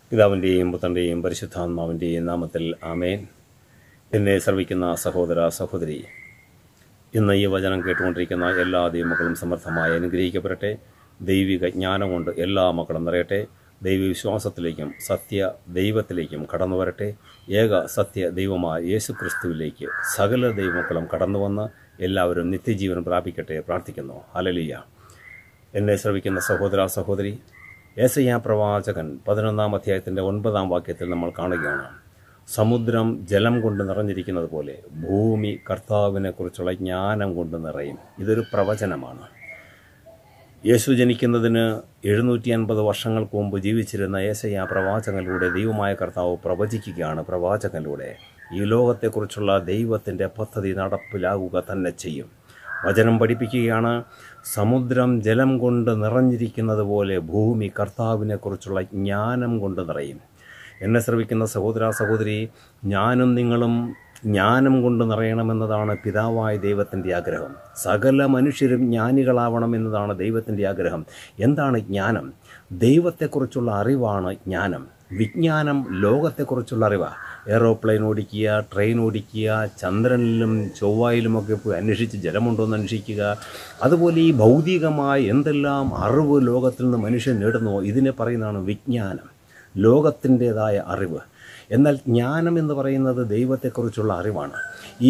പിതാവിൻ്റെയും പുത്രൻ്റെയും പരിശുദ്ധാത്മാവിൻ്റെയും നാമത്തിൽ ആമേൻ എന്നെ ശ്രവിക്കുന്ന സഹോദര സഹോദരി ഇന്ന് ഈ വചനം കേട്ടുകൊണ്ടിരിക്കുന്ന എല്ലാ ദൈവമക്കളും സമർത്ഥമായി അനുഗ്രഹിക്കപ്പെടട്ടെ ദൈവിക ജ്ഞാനം കൊണ്ട് എല്ലാ മക്കളും നിറയട്ടെ ദൈവവിശ്വാസത്തിലേക്കും സത്യ ദൈവത്തിലേക്കും കടന്നു വരട്ടെ ഏക സത്യ ദൈവമായ യേശു ക്രിസ്തുവിലേക്ക് സകല ദൈവമക്കളും കടന്നു വന്ന് എല്ലാവരും നിത്യജീവൻ പ്രാപിക്കട്ടെ പ്രാർത്ഥിക്കുന്നു ഹലലിയ എന്നെ ശ്രവിക്കുന്ന സഹോദര സഹോദരി ഏസയ്യ പ്രവാചകൻ പതിനൊന്നാം അധ്യായത്തിൻ്റെ ഒൻപതാം വാക്യത്തിൽ നമ്മൾ കാണുകയാണ് സമുദ്രം ജലം കൊണ്ട് നിറഞ്ഞിരിക്കുന്നത് പോലെ ഭൂമി കർത്താവിനെ കുറിച്ചുള്ള ജ്ഞാനം കൊണ്ട് നിറയും ഇതൊരു പ്രവചനമാണ് യേശു ജനിക്കുന്നതിന് എഴുന്നൂറ്റി അൻപത് വർഷങ്ങൾക്ക് മുമ്പ് ജീവിച്ചിരുന്ന ഏസയ്യ പ്രവാചകനിലൂടെ ദൈവമായ കർത്താവ് പ്രവചിക്കുകയാണ് പ്രവാചകനിലൂടെ ഈ ലോകത്തെക്കുറിച്ചുള്ള ദൈവത്തിൻ്റെ പദ്ധതി നടപ്പിലാകുക തന്നെ ചെയ്യും വചനം പഠിപ്പിക്കുകയാണ് സമുദ്രം ജലം കൊണ്ട് നിറഞ്ഞിരിക്കുന്നത് പോലെ ഭൂമി കർത്താവിനെക്കുറിച്ചുള്ള ജ്ഞാനം കൊണ്ട് നിറയും എന്നെ ശ്രവിക്കുന്ന സഹോദര സഹോദരി ഞാനും നിങ്ങളും ജ്ഞാനം കൊണ്ട് നിറയണമെന്നതാണ് പിതാവായ ദൈവത്തിൻ്റെ ആഗ്രഹം സകല മനുഷ്യരും ജ്ഞാനികളാവണമെന്നതാണ് ദൈവത്തിൻ്റെ ആഗ്രഹം എന്താണ് ജ്ഞാനം ദൈവത്തെക്കുറിച്ചുള്ള അറിവാണ് ജ്ഞാനം വിജ്ഞാനം ലോകത്തെക്കുറിച്ചുള്ള അറിവാണ് എയറോപ്ലെയിൻ ഓടിക്കുക ട്രെയിൻ ഓടിക്കുക ചന്ദ്രനിലും ചൊവ്വായിലുമൊക്കെ പോയി അന്വേഷിച്ച് ജലമുണ്ടോ എന്ന് അന്വേഷിക്കുക അതുപോലെ ഈ ഭൗതികമായ എന്തെല്ലാം അറിവ് ലോകത്തിൽ നിന്ന് മനുഷ്യൻ നേടുന്നുവോ ഇതിനെ പറയുന്നതാണ് വിജ്ഞാനം ലോകത്തിൻ്റെതായ അറിവ് എന്നാൽ ജ്ഞാനം എന്ന് പറയുന്നത് ദൈവത്തെക്കുറിച്ചുള്ള അറിവാണ് ഈ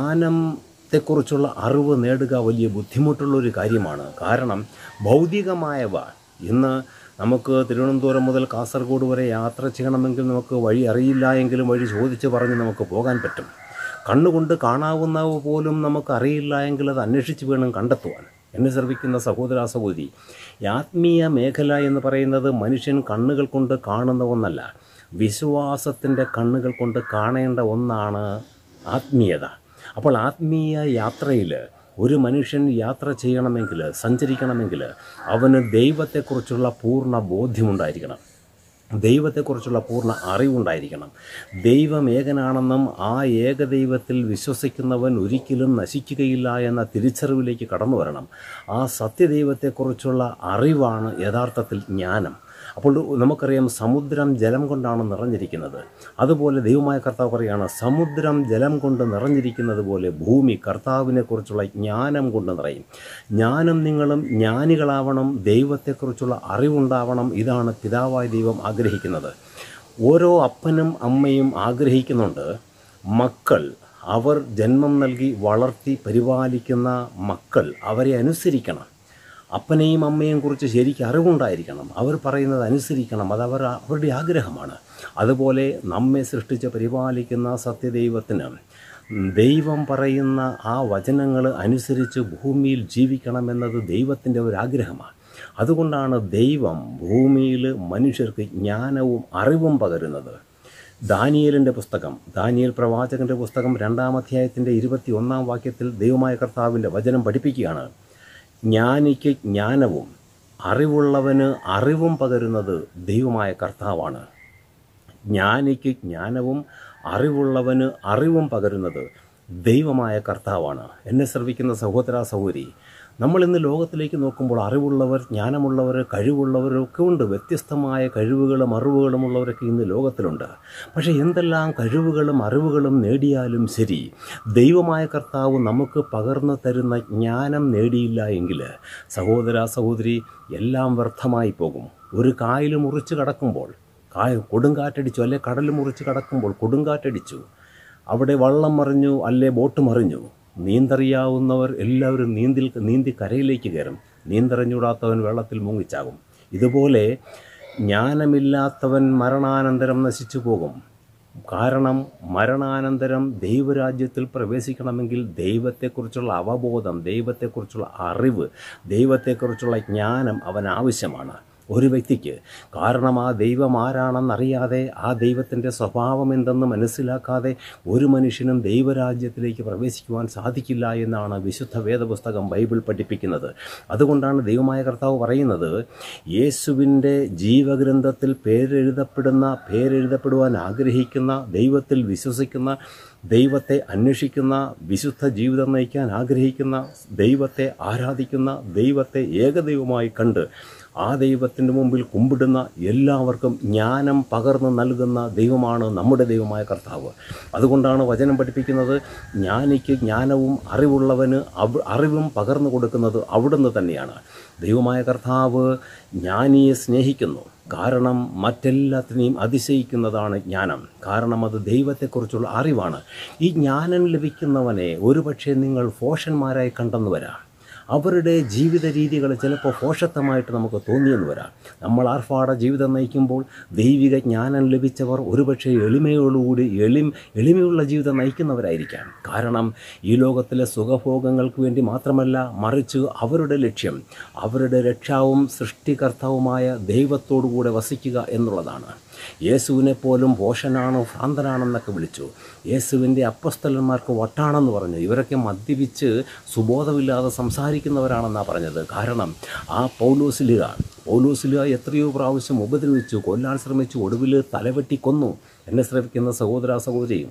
ജ്ഞാനത്തെക്കുറിച്ചുള്ള അറിവ് നേടുക വലിയ ബുദ്ധിമുട്ടുള്ളൊരു കാര്യമാണ് കാരണം ഭൗതികമായവ ഇന്ന് നമുക്ക് തിരുവനന്തപുരം മുതൽ കാസർഗോഡ് വരെ യാത്ര ചെയ്യണമെങ്കിൽ നമുക്ക് വഴി അറിയില്ല എങ്കിലും വഴി ചോദിച്ച് പറഞ്ഞ് നമുക്ക് പോകാൻ പറ്റും കണ്ണുകൊണ്ട് കാണാവുന്നവ പോലും നമുക്ക് അറിയില്ല എങ്കിൽ അത് അന്വേഷിച്ച് വേണം കണ്ടെത്തുവാൻ എന്നെ ശ്രവിക്കുന്ന സഹോദര സഹോദരി ഈ ആത്മീയ മേഖല എന്ന് പറയുന്നത് മനുഷ്യൻ കണ്ണുകൾ കൊണ്ട് കാണുന്ന ഒന്നല്ല വിശ്വാസത്തിൻ്റെ കണ്ണുകൾ കൊണ്ട് കാണേണ്ട ഒന്നാണ് ആത്മീയത അപ്പോൾ ആത്മീയ യാത്രയിൽ ഒരു മനുഷ്യൻ യാത്ര ചെയ്യണമെങ്കിൽ സഞ്ചരിക്കണമെങ്കിൽ അവന് ദൈവത്തെക്കുറിച്ചുള്ള പൂർണ്ണ ബോധ്യമുണ്ടായിരിക്കണം ദൈവത്തെക്കുറിച്ചുള്ള പൂർണ്ണ അറിവുണ്ടായിരിക്കണം ദൈവം ഏകനാണെന്നും ആ ഏകദൈവത്തിൽ വിശ്വസിക്കുന്നവൻ ഒരിക്കലും നശിക്കുകയില്ല എന്ന തിരിച്ചറിവിലേക്ക് കടന്നു വരണം ആ സത്യദൈവത്തെക്കുറിച്ചുള്ള അറിവാണ് യഥാർത്ഥത്തിൽ ജ്ഞാനം അപ്പോൾ നമുക്കറിയാം സമുദ്രം ജലം കൊണ്ടാണ് നിറഞ്ഞിരിക്കുന്നത് അതുപോലെ ദൈവമായ കർത്താവ് പറയുകയാണ് സമുദ്രം ജലം കൊണ്ട് നിറഞ്ഞിരിക്കുന്നത് പോലെ ഭൂമി കർത്താവിനെക്കുറിച്ചുള്ള ജ്ഞാനം കൊണ്ട് നിറയും ജ്ഞാനം നിങ്ങളും ജ്ഞാനികളാവണം ദൈവത്തെക്കുറിച്ചുള്ള അറിവുണ്ടാവണം ഇതാണ് പിതാവായ ദൈവം ആഗ്രഹിക്കുന്നത് ഓരോ അപ്പനും അമ്മയും ആഗ്രഹിക്കുന്നുണ്ട് മക്കൾ അവർ ജന്മം നൽകി വളർത്തി പരിപാലിക്കുന്ന മക്കൾ അവരെ അനുസരിക്കണം അപ്പനെയും അമ്മയെയും കുറിച്ച് ശരിക്കും അറിവുണ്ടായിരിക്കണം അവർ പറയുന്നത് അനുസരിക്കണം അത് അവർ അവരുടെ ആഗ്രഹമാണ് അതുപോലെ നമ്മെ സൃഷ്ടിച്ച് പരിപാലിക്കുന്ന സത്യദൈവത്തിന് ദൈവം പറയുന്ന ആ വചനങ്ങൾ അനുസരിച്ച് ഭൂമിയിൽ ജീവിക്കണമെന്നത് ദൈവത്തിൻ്റെ ഒരു ആഗ്രഹമാണ് അതുകൊണ്ടാണ് ദൈവം ഭൂമിയിൽ മനുഷ്യർക്ക് ജ്ഞാനവും അറിവും പകരുന്നത് ദാനിയലിൻ്റെ പുസ്തകം ദാനിയൽ പ്രവാചകൻ്റെ പുസ്തകം രണ്ടാം അധ്യായത്തിൻ്റെ ഇരുപത്തി ഒന്നാം വാക്യത്തിൽ ദൈവമായ കർത്താവിൻ്റെ വചനം പഠിപ്പിക്കുകയാണ് ജ്ഞാനിക്ക് ജ്ഞാനവും അറിവുള്ളവന് അറിവും പകരുന്നത് ദൈവമായ കർത്താവാണ് ജ്ഞാനിക്ക് ജ്ഞാനവും അറിവുള്ളവന് അറിവും പകരുന്നത് ദൈവമായ കർത്താവാണ് എന്നെ ശ്രവിക്കുന്ന സഹോദര സഹോദരി നമ്മൾ ഇന്ന് ലോകത്തിലേക്ക് നോക്കുമ്പോൾ അറിവുള്ളവർ ജ്ഞാനമുള്ളവർ കഴിവുള്ളവരൊക്കെ ഉണ്ട് വ്യത്യസ്തമായ കഴിവുകളും അറിവുകളും ഉള്ളവരൊക്കെ ഇന്ന് ലോകത്തിലുണ്ട് പക്ഷേ എന്തെല്ലാം കഴിവുകളും അറിവുകളും നേടിയാലും ശരി ദൈവമായ കർത്താവ് നമുക്ക് പകർന്നു തരുന്ന ജ്ഞാനം നേടിയില്ല എങ്കിൽ സഹോദര സഹോദരി എല്ലാം വ്യർത്ഥമായി പോകും ഒരു കായൽ മുറിച്ച് കടക്കുമ്പോൾ കായ കൊടുങ്കാറ്റടിച്ചു അല്ലെ കടൽ മുറിച്ച് കടക്കുമ്പോൾ കൊടുങ്കാറ്റടിച്ചു അവിടെ വള്ളം മറിഞ്ഞു അല്ലെ ബോട്ട് മറിഞ്ഞു നീന്തറിയാവുന്നവർ എല്ലാവരും നീന്തിൽ നീന്തി കരയിലേക്ക് കയറും നീന്തറിഞ്ഞൂടാത്തവൻ വെള്ളത്തിൽ മുങ്ങിച്ചാകും ഇതുപോലെ ജ്ഞാനമില്ലാത്തവൻ മരണാനന്തരം നശിച്ചു പോകും കാരണം മരണാനന്തരം ദൈവരാജ്യത്തിൽ പ്രവേശിക്കണമെങ്കിൽ ദൈവത്തെക്കുറിച്ചുള്ള അവബോധം ദൈവത്തെക്കുറിച്ചുള്ള അറിവ് ദൈവത്തെക്കുറിച്ചുള്ള ജ്ഞാനം അവൻ ആവശ്യമാണ് ഒരു വ്യക്തിക്ക് കാരണം ആ ദൈവം ആരാണെന്നറിയാതെ ആ ദൈവത്തിൻ്റെ സ്വഭാവം എന്തെന്ന് മനസ്സിലാക്കാതെ ഒരു മനുഷ്യനും ദൈവരാജ്യത്തിലേക്ക് പ്രവേശിക്കുവാൻ സാധിക്കില്ല എന്നാണ് വിശുദ്ധ വേദപുസ്തകം ബൈബിൾ പഠിപ്പിക്കുന്നത് അതുകൊണ്ടാണ് ദൈവമായ കർത്താവ് പറയുന്നത് യേശുവിൻ്റെ ജീവഗ്രന്ഥത്തിൽ പേരെഴുതപ്പെടുന്ന പേരെഴുതപ്പെടുവാൻ ആഗ്രഹിക്കുന്ന ദൈവത്തിൽ വിശ്വസിക്കുന്ന ദൈവത്തെ അന്വേഷിക്കുന്ന വിശുദ്ധ ജീവിതം നയിക്കാൻ ആഗ്രഹിക്കുന്ന ദൈവത്തെ ആരാധിക്കുന്ന ദൈവത്തെ ഏകദൈവമായി കണ്ട് ആ ദൈവത്തിൻ്റെ മുമ്പിൽ കുമ്പിടുന്ന എല്ലാവർക്കും ജ്ഞാനം പകർന്നു നൽകുന്ന ദൈവമാണ് നമ്മുടെ ദൈവമായ കർത്താവ് അതുകൊണ്ടാണ് വചനം പഠിപ്പിക്കുന്നത് ജ്ഞാനിക്ക് ജ്ഞാനവും അറിവുള്ളവന് അവ അറിവും പകർന്നു കൊടുക്കുന്നത് അവിടുന്ന് തന്നെയാണ് ദൈവമായ കർത്താവ് ജ്ഞാനിയെ സ്നേഹിക്കുന്നു കാരണം മറ്റെല്ലാത്തിനെയും അതിശയിക്കുന്നതാണ് ജ്ഞാനം കാരണം അത് ദൈവത്തെക്കുറിച്ചുള്ള അറിവാണ് ഈ ജ്ഞാനം ലഭിക്കുന്നവനെ ഒരുപക്ഷെ നിങ്ങൾ ഫോഷന്മാരായി കണ്ടെന്ന് വരാം അവരുടെ ജീവിത രീതികൾ ചിലപ്പോൾ ഫോഷത്വമായിട്ട് നമുക്ക് തോന്നിയെന്ന് വരാം നമ്മൾ ആർഭാട ജീവിതം നയിക്കുമ്പോൾ ദൈവിക ജ്ഞാനം ലഭിച്ചവർ ഒരുപക്ഷെ എളിമയോടുകൂടി എളിം എളിമയുള്ള ജീവിതം നയിക്കുന്നവരായിരിക്കാം കാരണം ഈ ലോകത്തിലെ സുഖഭോഗങ്ങൾക്ക് വേണ്ടി മാത്രമല്ല മറിച്ച് അവരുടെ ലക്ഷ്യം അവരുടെ രക്ഷാവും സൃഷ്ടികർത്താവുമായ ദൈവത്തോടുകൂടെ വസിക്കുക എന്നുള്ളതാണ് യേശുവിനെ പോലും പോഷനാണോ ഭ്രാന്തനാണെന്നൊക്കെ വിളിച്ചു യേശുവിൻ്റെ അപ്പസ്തലന്മാർക്ക് വട്ടാണെന്ന് പറഞ്ഞു ഇവരൊക്കെ മദ്യപിച്ച് സുബോധമില്ലാതെ സംസാരിക്കുന്നവരാണെന്നാണ് പറഞ്ഞത് കാരണം ആ പൗലോസിലിക പൗലോസിലിക എത്രയോ പ്രാവശ്യം ഉപദ്രവിച്ചു കൊല്ലാൻ ശ്രമിച്ചു ഒടുവിൽ തലവെട്ടി കൊന്നു എന്നെ ശ്രമിക്കുന്ന സഹോദര സഹോദരിയും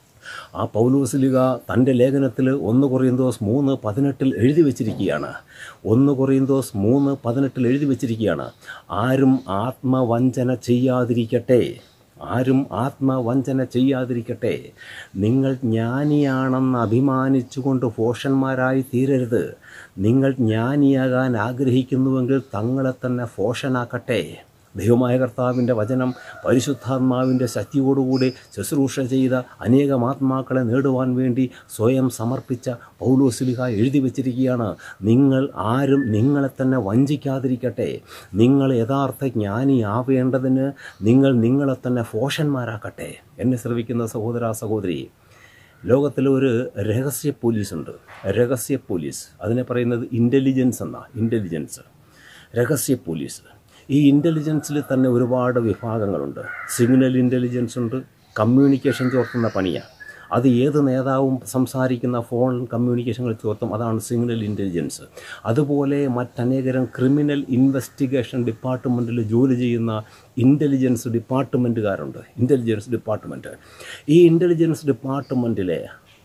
ആ പൗലോസിലിക തൻ്റെ ലേഖനത്തിൽ ഒന്ന് കൊറിയന്തോസ് മൂന്ന് പതിനെട്ടിൽ എഴുതി വച്ചിരിക്കുകയാണ് ഒന്ന് കൊറിയന്തോസ് മൂന്ന് പതിനെട്ടിൽ എഴുതി വച്ചിരിക്കുകയാണ് ആരും ആത്മവഞ്ചന ചെയ്യാതിരിക്കട്ടെ ആരും ആത്മവഞ്ചന ചെയ്യാതിരിക്കട്ടെ നിങ്ങൾ ജ്ഞാനിയാണെന്ന് അഭിമാനിച്ചുകൊണ്ട് ഫോഷന്മാരായി തീരരുത് നിങ്ങൾ ജ്ഞാനിയാകാൻ ആഗ്രഹിക്കുന്നുവെങ്കിൽ തങ്ങളെ തന്നെ ഫോഷനാക്കട്ടെ ദൈവമായ കർത്താവിൻ്റെ വചനം പരിശുദ്ധാത്മാവിൻ്റെ ശക്തിയോടുകൂടി ശുശ്രൂഷ ചെയ്ത അനേകം ആത്മാക്കളെ നേടുവാൻ വേണ്ടി സ്വയം സമർപ്പിച്ച പൗലോസ്ലിഹ എഴുതി വച്ചിരിക്കുകയാണ് നിങ്ങൾ ആരും നിങ്ങളെ തന്നെ വഞ്ചിക്കാതിരിക്കട്ടെ നിങ്ങൾ യഥാർത്ഥ ജ്ഞാനിയാവേണ്ടതിന് നിങ്ങൾ നിങ്ങളെ തന്നെ ഫോഷന്മാരാക്കട്ടെ എന്നെ ശ്രവിക്കുന്ന സഹോദര സഹോദരി ലോകത്തിൽ ഒരു രഹസ്യ പോലീസുണ്ട് രഹസ്യ പോലീസ് അതിനെ പറയുന്നത് ഇൻ്റലിജൻസ് എന്നാ ഇൻ്റലിജൻസ് രഹസ്യ പോലീസ് ഈ ഇൻ്റലിജൻസിൽ തന്നെ ഒരുപാട് വിഭാഗങ്ങളുണ്ട് സിഗ്നൽ ഇൻ്റലിജൻസ് ഉണ്ട് കമ്മ്യൂണിക്കേഷൻ ചോർത്തുന്ന പണിയാണ് അത് ഏത് നേതാവും സംസാരിക്കുന്ന ഫോൺ കമ്മ്യൂണിക്കേഷനുകൾ ചോർത്തും അതാണ് സിഗ്നൽ ഇൻ്റലിജൻസ് അതുപോലെ മറ്റനേകരം ക്രിമിനൽ ഇൻവെസ്റ്റിഗേഷൻ ഡിപ്പാർട്ട്മെൻറ്റിൽ ജോലി ചെയ്യുന്ന ഇൻ്റലിജൻസ് ഡിപ്പാർട്ട്മെൻറ്റുകാരുണ്ട് ഇൻ്റലിജൻസ് ഡിപ്പാർട്ട്മെൻറ്റ് ഈ ഇൻ്റലിജൻസ് ഡിപ്പാർട്ട്മെൻറ്റിലെ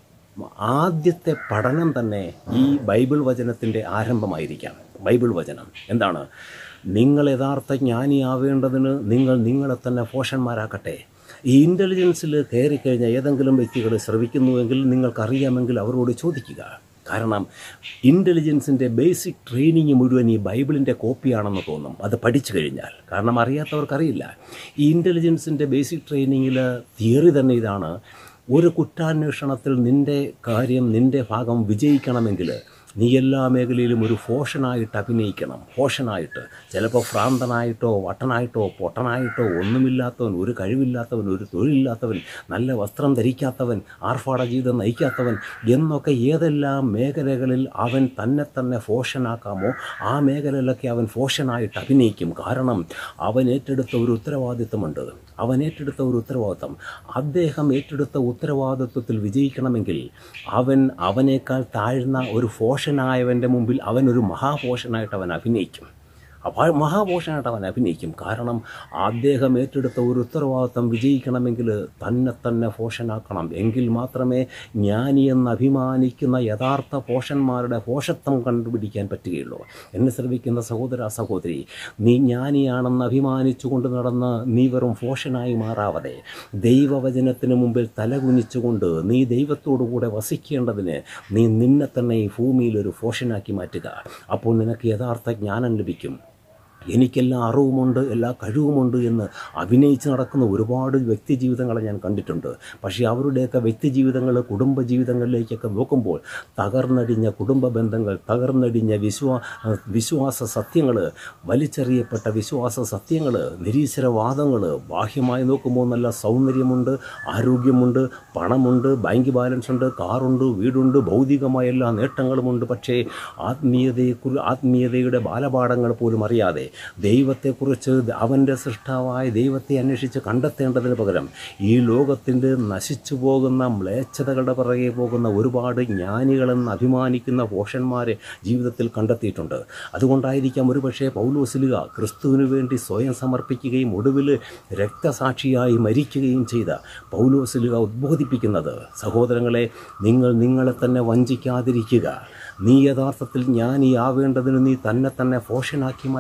ആദ്യത്തെ പഠനം തന്നെ ഈ ബൈബിൾ വചനത്തിൻ്റെ ആരംഭമായിരിക്കാം ബൈബിൾ വചനം എന്താണ് നിങ്ങൾ യഥാർത്ഥ ജ്ഞാനിയാവേണ്ടതിന് നിങ്ങൾ നിങ്ങളെ തന്നെ പോഷന്മാരാക്കട്ടെ ഈ ഇൻ്റലിജൻസിൽ കയറിക്കഴിഞ്ഞ ഏതെങ്കിലും വ്യക്തികൾ ശ്രവിക്കുന്നുവെങ്കിൽ നിങ്ങൾക്കറിയാമെങ്കിൽ അവരോട് ചോദിക്കുക കാരണം ഇൻ്റലിജൻസിൻ്റെ ബേസിക് ട്രെയിനിങ് മുഴുവൻ ഈ ബൈബിളിൻ്റെ കോപ്പിയാണെന്ന് തോന്നും അത് പഠിച്ചു കഴിഞ്ഞാൽ കാരണം അറിയാത്തവർക്കറിയില്ല ഈ ഇൻ്റലിജൻസിൻ്റെ ബേസിക് ട്രെയിനിങ്ങിൽ തിയറി തന്നെ ഇതാണ് ഒരു കുറ്റാന്വേഷണത്തിൽ നിൻ്റെ കാര്യം നിൻ്റെ ഭാഗം വിജയിക്കണമെങ്കിൽ നീ എല്ലാ മേഖലയിലും ഒരു ഫോഷനായിട്ട് അഭിനയിക്കണം ഫോഷനായിട്ട് ചിലപ്പോൾ ഭ്രാന്തനായിട്ടോ വട്ടനായിട്ടോ പൊട്ടനായിട്ടോ ഒന്നുമില്ലാത്തവൻ ഒരു കഴിവില്ലാത്തവൻ ഒരു തൊഴിലില്ലാത്തവൻ നല്ല വസ്ത്രം ധരിക്കാത്തവൻ ആർഭാട ജീവിതം നയിക്കാത്തവൻ എന്നൊക്കെ ഏതെല്ലാം മേഖലകളിൽ അവൻ തന്നെ തന്നെ ഫോഷനാക്കാമോ ആ മേഖലയിലൊക്കെ അവൻ ഫോഷനായിട്ട് അഭിനയിക്കും കാരണം അവൻ ഏറ്റെടുത്ത ഒരു ഉത്തരവാദിത്വമുണ്ട് അവൻ ഏറ്റെടുത്ത ഒരു ഉത്തരവാദിത്വം അദ്ദേഹം ഏറ്റെടുത്ത ഉത്തരവാദിത്വത്തിൽ വിജയിക്കണമെങ്കിൽ അവൻ അവനേക്കാൾ താഴ്ന്ന ഒരു ഫോഷനായവൻ്റെ മുമ്പിൽ അവൻ ഒരു മഹാപോഷനായിട്ട് അവൻ അഭിനയിക്കും അപ്പോൾ മഹാപോഷനായിട്ട് അവൻ അഭിനയിക്കും കാരണം അദ്ദേഹം ഏറ്റെടുത്ത ഒരു ഉത്തരവാദിത്വം വിജയിക്കണമെങ്കിൽ തന്നെ തന്നെ പോഷനാക്കണം എങ്കിൽ മാത്രമേ ജ്ഞാനി എന്ന് അഭിമാനിക്കുന്ന യഥാർത്ഥ പോഷന്മാരുടെ പോഷത്വം കണ്ടുപിടിക്കാൻ പറ്റുകയുള്ളൂ എന്നെ ശ്രമിക്കുന്ന സഹോദര സഹോദരി നീ ജ്ഞാനിയാണെന്ന് അഭിമാനിച്ചുകൊണ്ട് നടന്ന് നീ വെറും പോഷനായി മാറാവതെ ദൈവവചനത്തിന് മുമ്പിൽ തലകുനിച്ചുകൊണ്ട് നീ ദൈവത്തോടുകൂടെ വസിക്കേണ്ടതിന് നീ നിന്നെ തന്നെ ഈ ഭൂമിയിൽ ഒരു പോഷനാക്കി മാറ്റുക അപ്പോൾ നിനക്ക് യഥാർത്ഥ ജ്ഞാനം ലഭിക്കും എനിക്കെല്ലാ അറിവുമുണ്ട് എല്ലാ കഴിവുമുണ്ട് എന്ന് അഭിനയിച്ച് നടക്കുന്ന ഒരുപാട് വ്യക്തി ജീവിതങ്ങളെ ഞാൻ കണ്ടിട്ടുണ്ട് പക്ഷേ അവരുടെയൊക്കെ വ്യക്തി ജീവിതങ്ങൾ കുടുംബ ജീവിതങ്ങളിലേക്കൊക്കെ നോക്കുമ്പോൾ തകർന്നടിഞ്ഞ കുടുംബ ബന്ധങ്ങൾ തകർന്നടിഞ്ഞ വിശ്വാ വിശ്വാസ സത്യങ്ങൾ വലിച്ചെറിയപ്പെട്ട വിശ്വാസ സത്യങ്ങൾ നിരീശ്വരവാദങ്ങൾ ബാഹ്യമായി നോക്കുമ്പോൾ നല്ല സൗന്ദര്യമുണ്ട് ആരോഗ്യമുണ്ട് പണമുണ്ട് ബാങ്ക് ബാലൻസ് ഉണ്ട് കാറുണ്ട് വീടുണ്ട് ഭൗതികമായ എല്ലാ നേട്ടങ്ങളുമുണ്ട് പക്ഷേ ആത്മീയതയെക്കുറി ആത്മീയതയുടെ ബാലപാഠങ്ങൾ പോലും അറിയാതെ ദൈവത്തെക്കുറിച്ച് അവൻ്റെ സൃഷ്ടാവായ ദൈവത്തെ അന്വേഷിച്ച് കണ്ടെത്തേണ്ടതിന് പകരം ഈ ലോകത്തിൻ്റെ നശിച്ചു പോകുന്ന മ്ലേച്ഛതകളുടെ പിറകെ പോകുന്ന ഒരുപാട് ജ്ഞാനികളെന്ന് അഭിമാനിക്കുന്ന പോഷന്മാരെ ജീവിതത്തിൽ കണ്ടെത്തിയിട്ടുണ്ട് അതുകൊണ്ടായിരിക്കാം ഒരുപക്ഷെ പൗലോസിലുക ക്രിസ്തുവിന് വേണ്ടി സ്വയം സമർപ്പിക്കുകയും ഒടുവിൽ രക്തസാക്ഷിയായി മരിക്കുകയും ചെയ്ത പൗലോസിലുക ഉദ്ബോധിപ്പിക്കുന്നത് സഹോദരങ്ങളെ നിങ്ങൾ നിങ്ങളെ തന്നെ വഞ്ചിക്കാതിരിക്കുക നീ യഥാർത്ഥത്തിൽ ജ്ഞാനിയാവേണ്ടതിന് നീ തന്നെ തന്നെ പോഷനാക്കി മാറ്റുക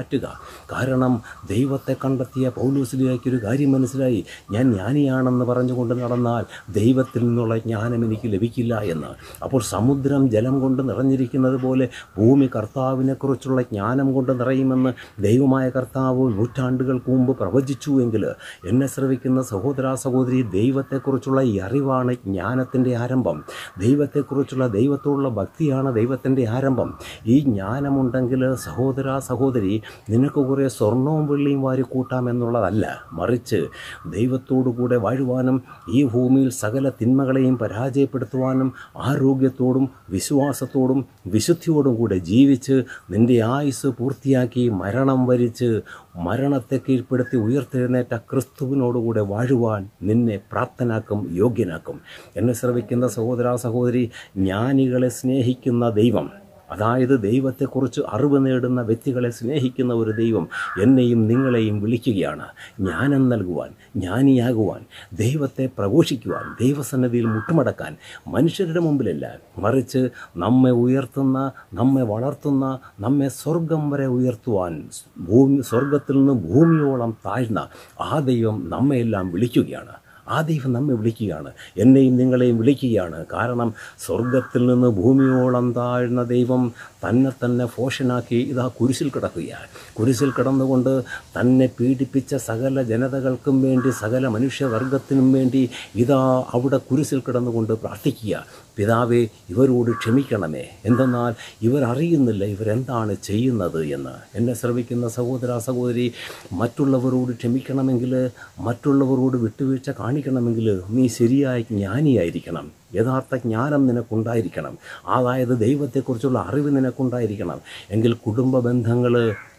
കാരണം ദൈവത്തെ കണ്ടെത്തിയ പൗലൂസിലേക്ക് ഒരു കാര്യം മനസ്സിലായി ഞാൻ ജ്ഞാനിയാണെന്ന് പറഞ്ഞുകൊണ്ട് നടന്നാൽ ദൈവത്തിൽ നിന്നുള്ള ജ്ഞാനം എനിക്ക് ലഭിക്കില്ല എന്ന് അപ്പോൾ സമുദ്രം ജലം കൊണ്ട് നിറഞ്ഞിരിക്കുന്നത് പോലെ ഭൂമി കർത്താവിനെക്കുറിച്ചുള്ള ജ്ഞാനം കൊണ്ട് നിറയുമെന്ന് ദൈവമായ കർത്താവ് നൂറ്റാണ്ടുകൾക്ക് മുമ്പ് പ്രവചിച്ചു എങ്കിൽ എന്നെ ശ്രവിക്കുന്ന സഹോദര സഹോദരി ദൈവത്തെക്കുറിച്ചുള്ള ഈ അറിവാണ് ജ്ഞാനത്തിൻ്റെ ആരംഭം ദൈവത്തെക്കുറിച്ചുള്ള ദൈവത്തോടുള്ള ഭക്തിയാണ് ദൈവത്തിൻ്റെ ആരംഭം ഈ ജ്ഞാനമുണ്ടെങ്കിൽ സഹോദര സഹോദരി നിനക്ക് കുറേ സ്വർണവും വെള്ളിയും വാരി കൂട്ടാമെന്നുള്ളതല്ല മറിച്ച് ദൈവത്തോടു കൂടെ വാഴുവാനും ഈ ഭൂമിയിൽ സകല തിന്മകളെയും പരാജയപ്പെടുത്തുവാനും ആരോഗ്യത്തോടും വിശ്വാസത്തോടും വിശുദ്ധിയോടും കൂടെ ജീവിച്ച് നിന്റെ ആയുസ് പൂർത്തിയാക്കി മരണം വരിച്ച് മരണത്തെ കീഴ്പ്പെടുത്തി ഉയർത്തെഴുന്നേറ്റ ക്രിസ്തുവിനോടുകൂടെ വാഴുവാൻ നിന്നെ പ്രാപ്തനാക്കും യോഗ്യനാക്കും എന്നെ ശ്രവിക്കുന്ന സഹോദര സഹോദരി ജ്ഞാനികളെ സ്നേഹിക്കുന്ന ദൈവം അതായത് ദൈവത്തെക്കുറിച്ച് അറിവ് നേടുന്ന വ്യക്തികളെ സ്നേഹിക്കുന്ന ഒരു ദൈവം എന്നെയും നിങ്ങളെയും വിളിക്കുകയാണ് ജ്ഞാനം നൽകുവാൻ ജ്ഞാനിയാകുവാൻ ദൈവത്തെ പ്രഘോഷിക്കുവാൻ ദൈവസന്നിധിയിൽ മുട്ടുമടക്കാൻ മനുഷ്യരുടെ മുമ്പിലല്ല മറിച്ച് നമ്മെ ഉയർത്തുന്ന നമ്മെ വളർത്തുന്ന നമ്മെ സ്വർഗം വരെ ഉയർത്തുവാൻ ഭൂമി സ്വർഗത്തിൽ നിന്ന് ഭൂമിയോളം താഴ്ന്ന ആ ദൈവം നമ്മയെല്ലാം വിളിക്കുകയാണ് ആ ദൈവം നമ്മെ വിളിക്കുകയാണ് എന്നെയും നിങ്ങളെയും വിളിക്കുകയാണ് കാരണം സ്വർഗത്തിൽ നിന്ന് ഭൂമിയോളം താഴ്ന്ന ദൈവം തന്നെ തന്നെ ഫോഷനാക്കി ഇതാ കുരിശിൽ കിടക്കുകയാണ് കുരിശിൽ കിടന്നുകൊണ്ട് തന്നെ പീഡിപ്പിച്ച സകല ജനതകൾക്കും വേണ്ടി സകല മനുഷ്യവർഗത്തിനും വേണ്ടി ഇതാ അവിടെ കുരിശിൽ കിടന്നുകൊണ്ട് പ്രാർത്ഥിക്കുക പിതാവേ ഇവരോട് ക്ഷമിക്കണമേ എന്തെന്നാൽ ഇവർ അറിയുന്നില്ല ഇവരെന്താണ് ചെയ്യുന്നത് എന്ന് എന്നെ ശ്രമിക്കുന്ന സഹോദര സഹോദരി മറ്റുള്ളവരോട് ക്ഷമിക്കണമെങ്കിൽ മറ്റുള്ളവരോട് വിട്ടുവീഴ്ച കാണിക്കണമെങ്കിൽ നീ ശരിയായ ജ്ഞാനിയായിരിക്കണം യഥാർത്ഥ ജ്ഞാനം നിനക്കുണ്ടായിരിക്കണം അതായത് ദൈവത്തെക്കുറിച്ചുള്ള അറിവ് നിനക്കുണ്ടായിരിക്കണം എങ്കിൽ കുടുംബ ബന്ധങ്ങൾ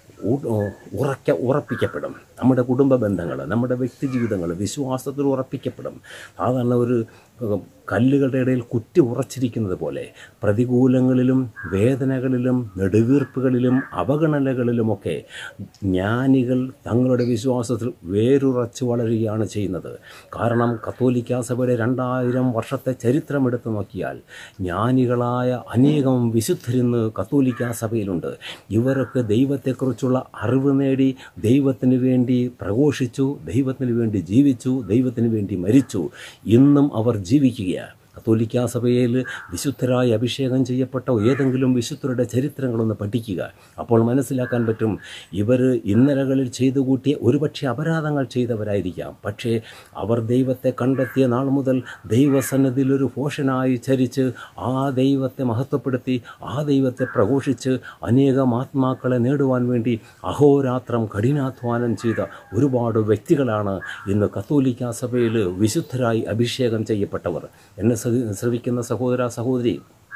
ഉറക്ക ഉറപ്പിക്കപ്പെടും നമ്മുടെ കുടുംബ ബന്ധങ്ങൾ നമ്മുടെ വ്യക്തി ജീവിതങ്ങൾ വിശ്വാസത്തിൽ ഉറപ്പിക്കപ്പെടും സാധാരണ ഒരു ഏഹ്, കല്ലുകളുടെ ഇടയിൽ കുറ്റി ഉറച്ചിരിക്കുന്നത് പോലെ പ്രതികൂലങ്ങളിലും വേദനകളിലും നെടുവീർപ്പുകളിലും അവഗണനകളിലുമൊക്കെ ജ്ഞാനികൾ തങ്ങളുടെ വിശ്വാസത്തിൽ വേരുറച്ച് വളരുകയാണ് ചെയ്യുന്നത് കാരണം കത്തോലിക്ക സഭയുടെ രണ്ടായിരം വർഷത്തെ ചരിത്രം എടുത്തു നോക്കിയാൽ ജ്ഞാനികളായ അനേകം വിശുദ്ധരിന്ന് കത്തോലിക്ക സഭയിലുണ്ട് ഇവരൊക്കെ ദൈവത്തെക്കുറിച്ചുള്ള അറിവ് നേടി ദൈവത്തിന് വേണ്ടി പ്രഘോഷിച്ചു ദൈവത്തിന് വേണ്ടി ജീവിച്ചു ദൈവത്തിന് വേണ്ടി മരിച്ചു ഇന്നും അവർ ജീവിക്കുക കത്തോലിക്ക സഭയിൽ വിശുദ്ധരായി അഭിഷേകം ചെയ്യപ്പെട്ട ഏതെങ്കിലും വിശുദ്ധരുടെ ചരിത്രങ്ങളൊന്ന് പഠിക്കുക അപ്പോൾ മനസ്സിലാക്കാൻ പറ്റും ഇവർ ഇന്നലകളിൽ ചെയ്തു കൂട്ടിയ ഒരുപക്ഷെ അപരാധങ്ങൾ ചെയ്തവരായിരിക്കാം പക്ഷേ അവർ ദൈവത്തെ കണ്ടെത്തിയ നാൾ മുതൽ ദൈവസന്നിധിയിൽ ഒരു പോഷനായി ചരിച്ച് ആ ദൈവത്തെ മഹത്വപ്പെടുത്തി ആ ദൈവത്തെ പ്രഘോഷിച്ച് അനേകം ആത്മാക്കളെ നേടുവാൻ വേണ്ടി അഹോരാത്രം കഠിനാധ്വാനം ചെയ്ത ഒരുപാട് വ്യക്തികളാണ് ഇന്ന് കത്തോലിക്ക സഭയിൽ വിശുദ്ധരായി അഭിഷേകം ചെയ്യപ്പെട്ടവർ എന്നെ ശ്ര- ശ്രവിക്കുന്ന സഹോദര സഹോദരി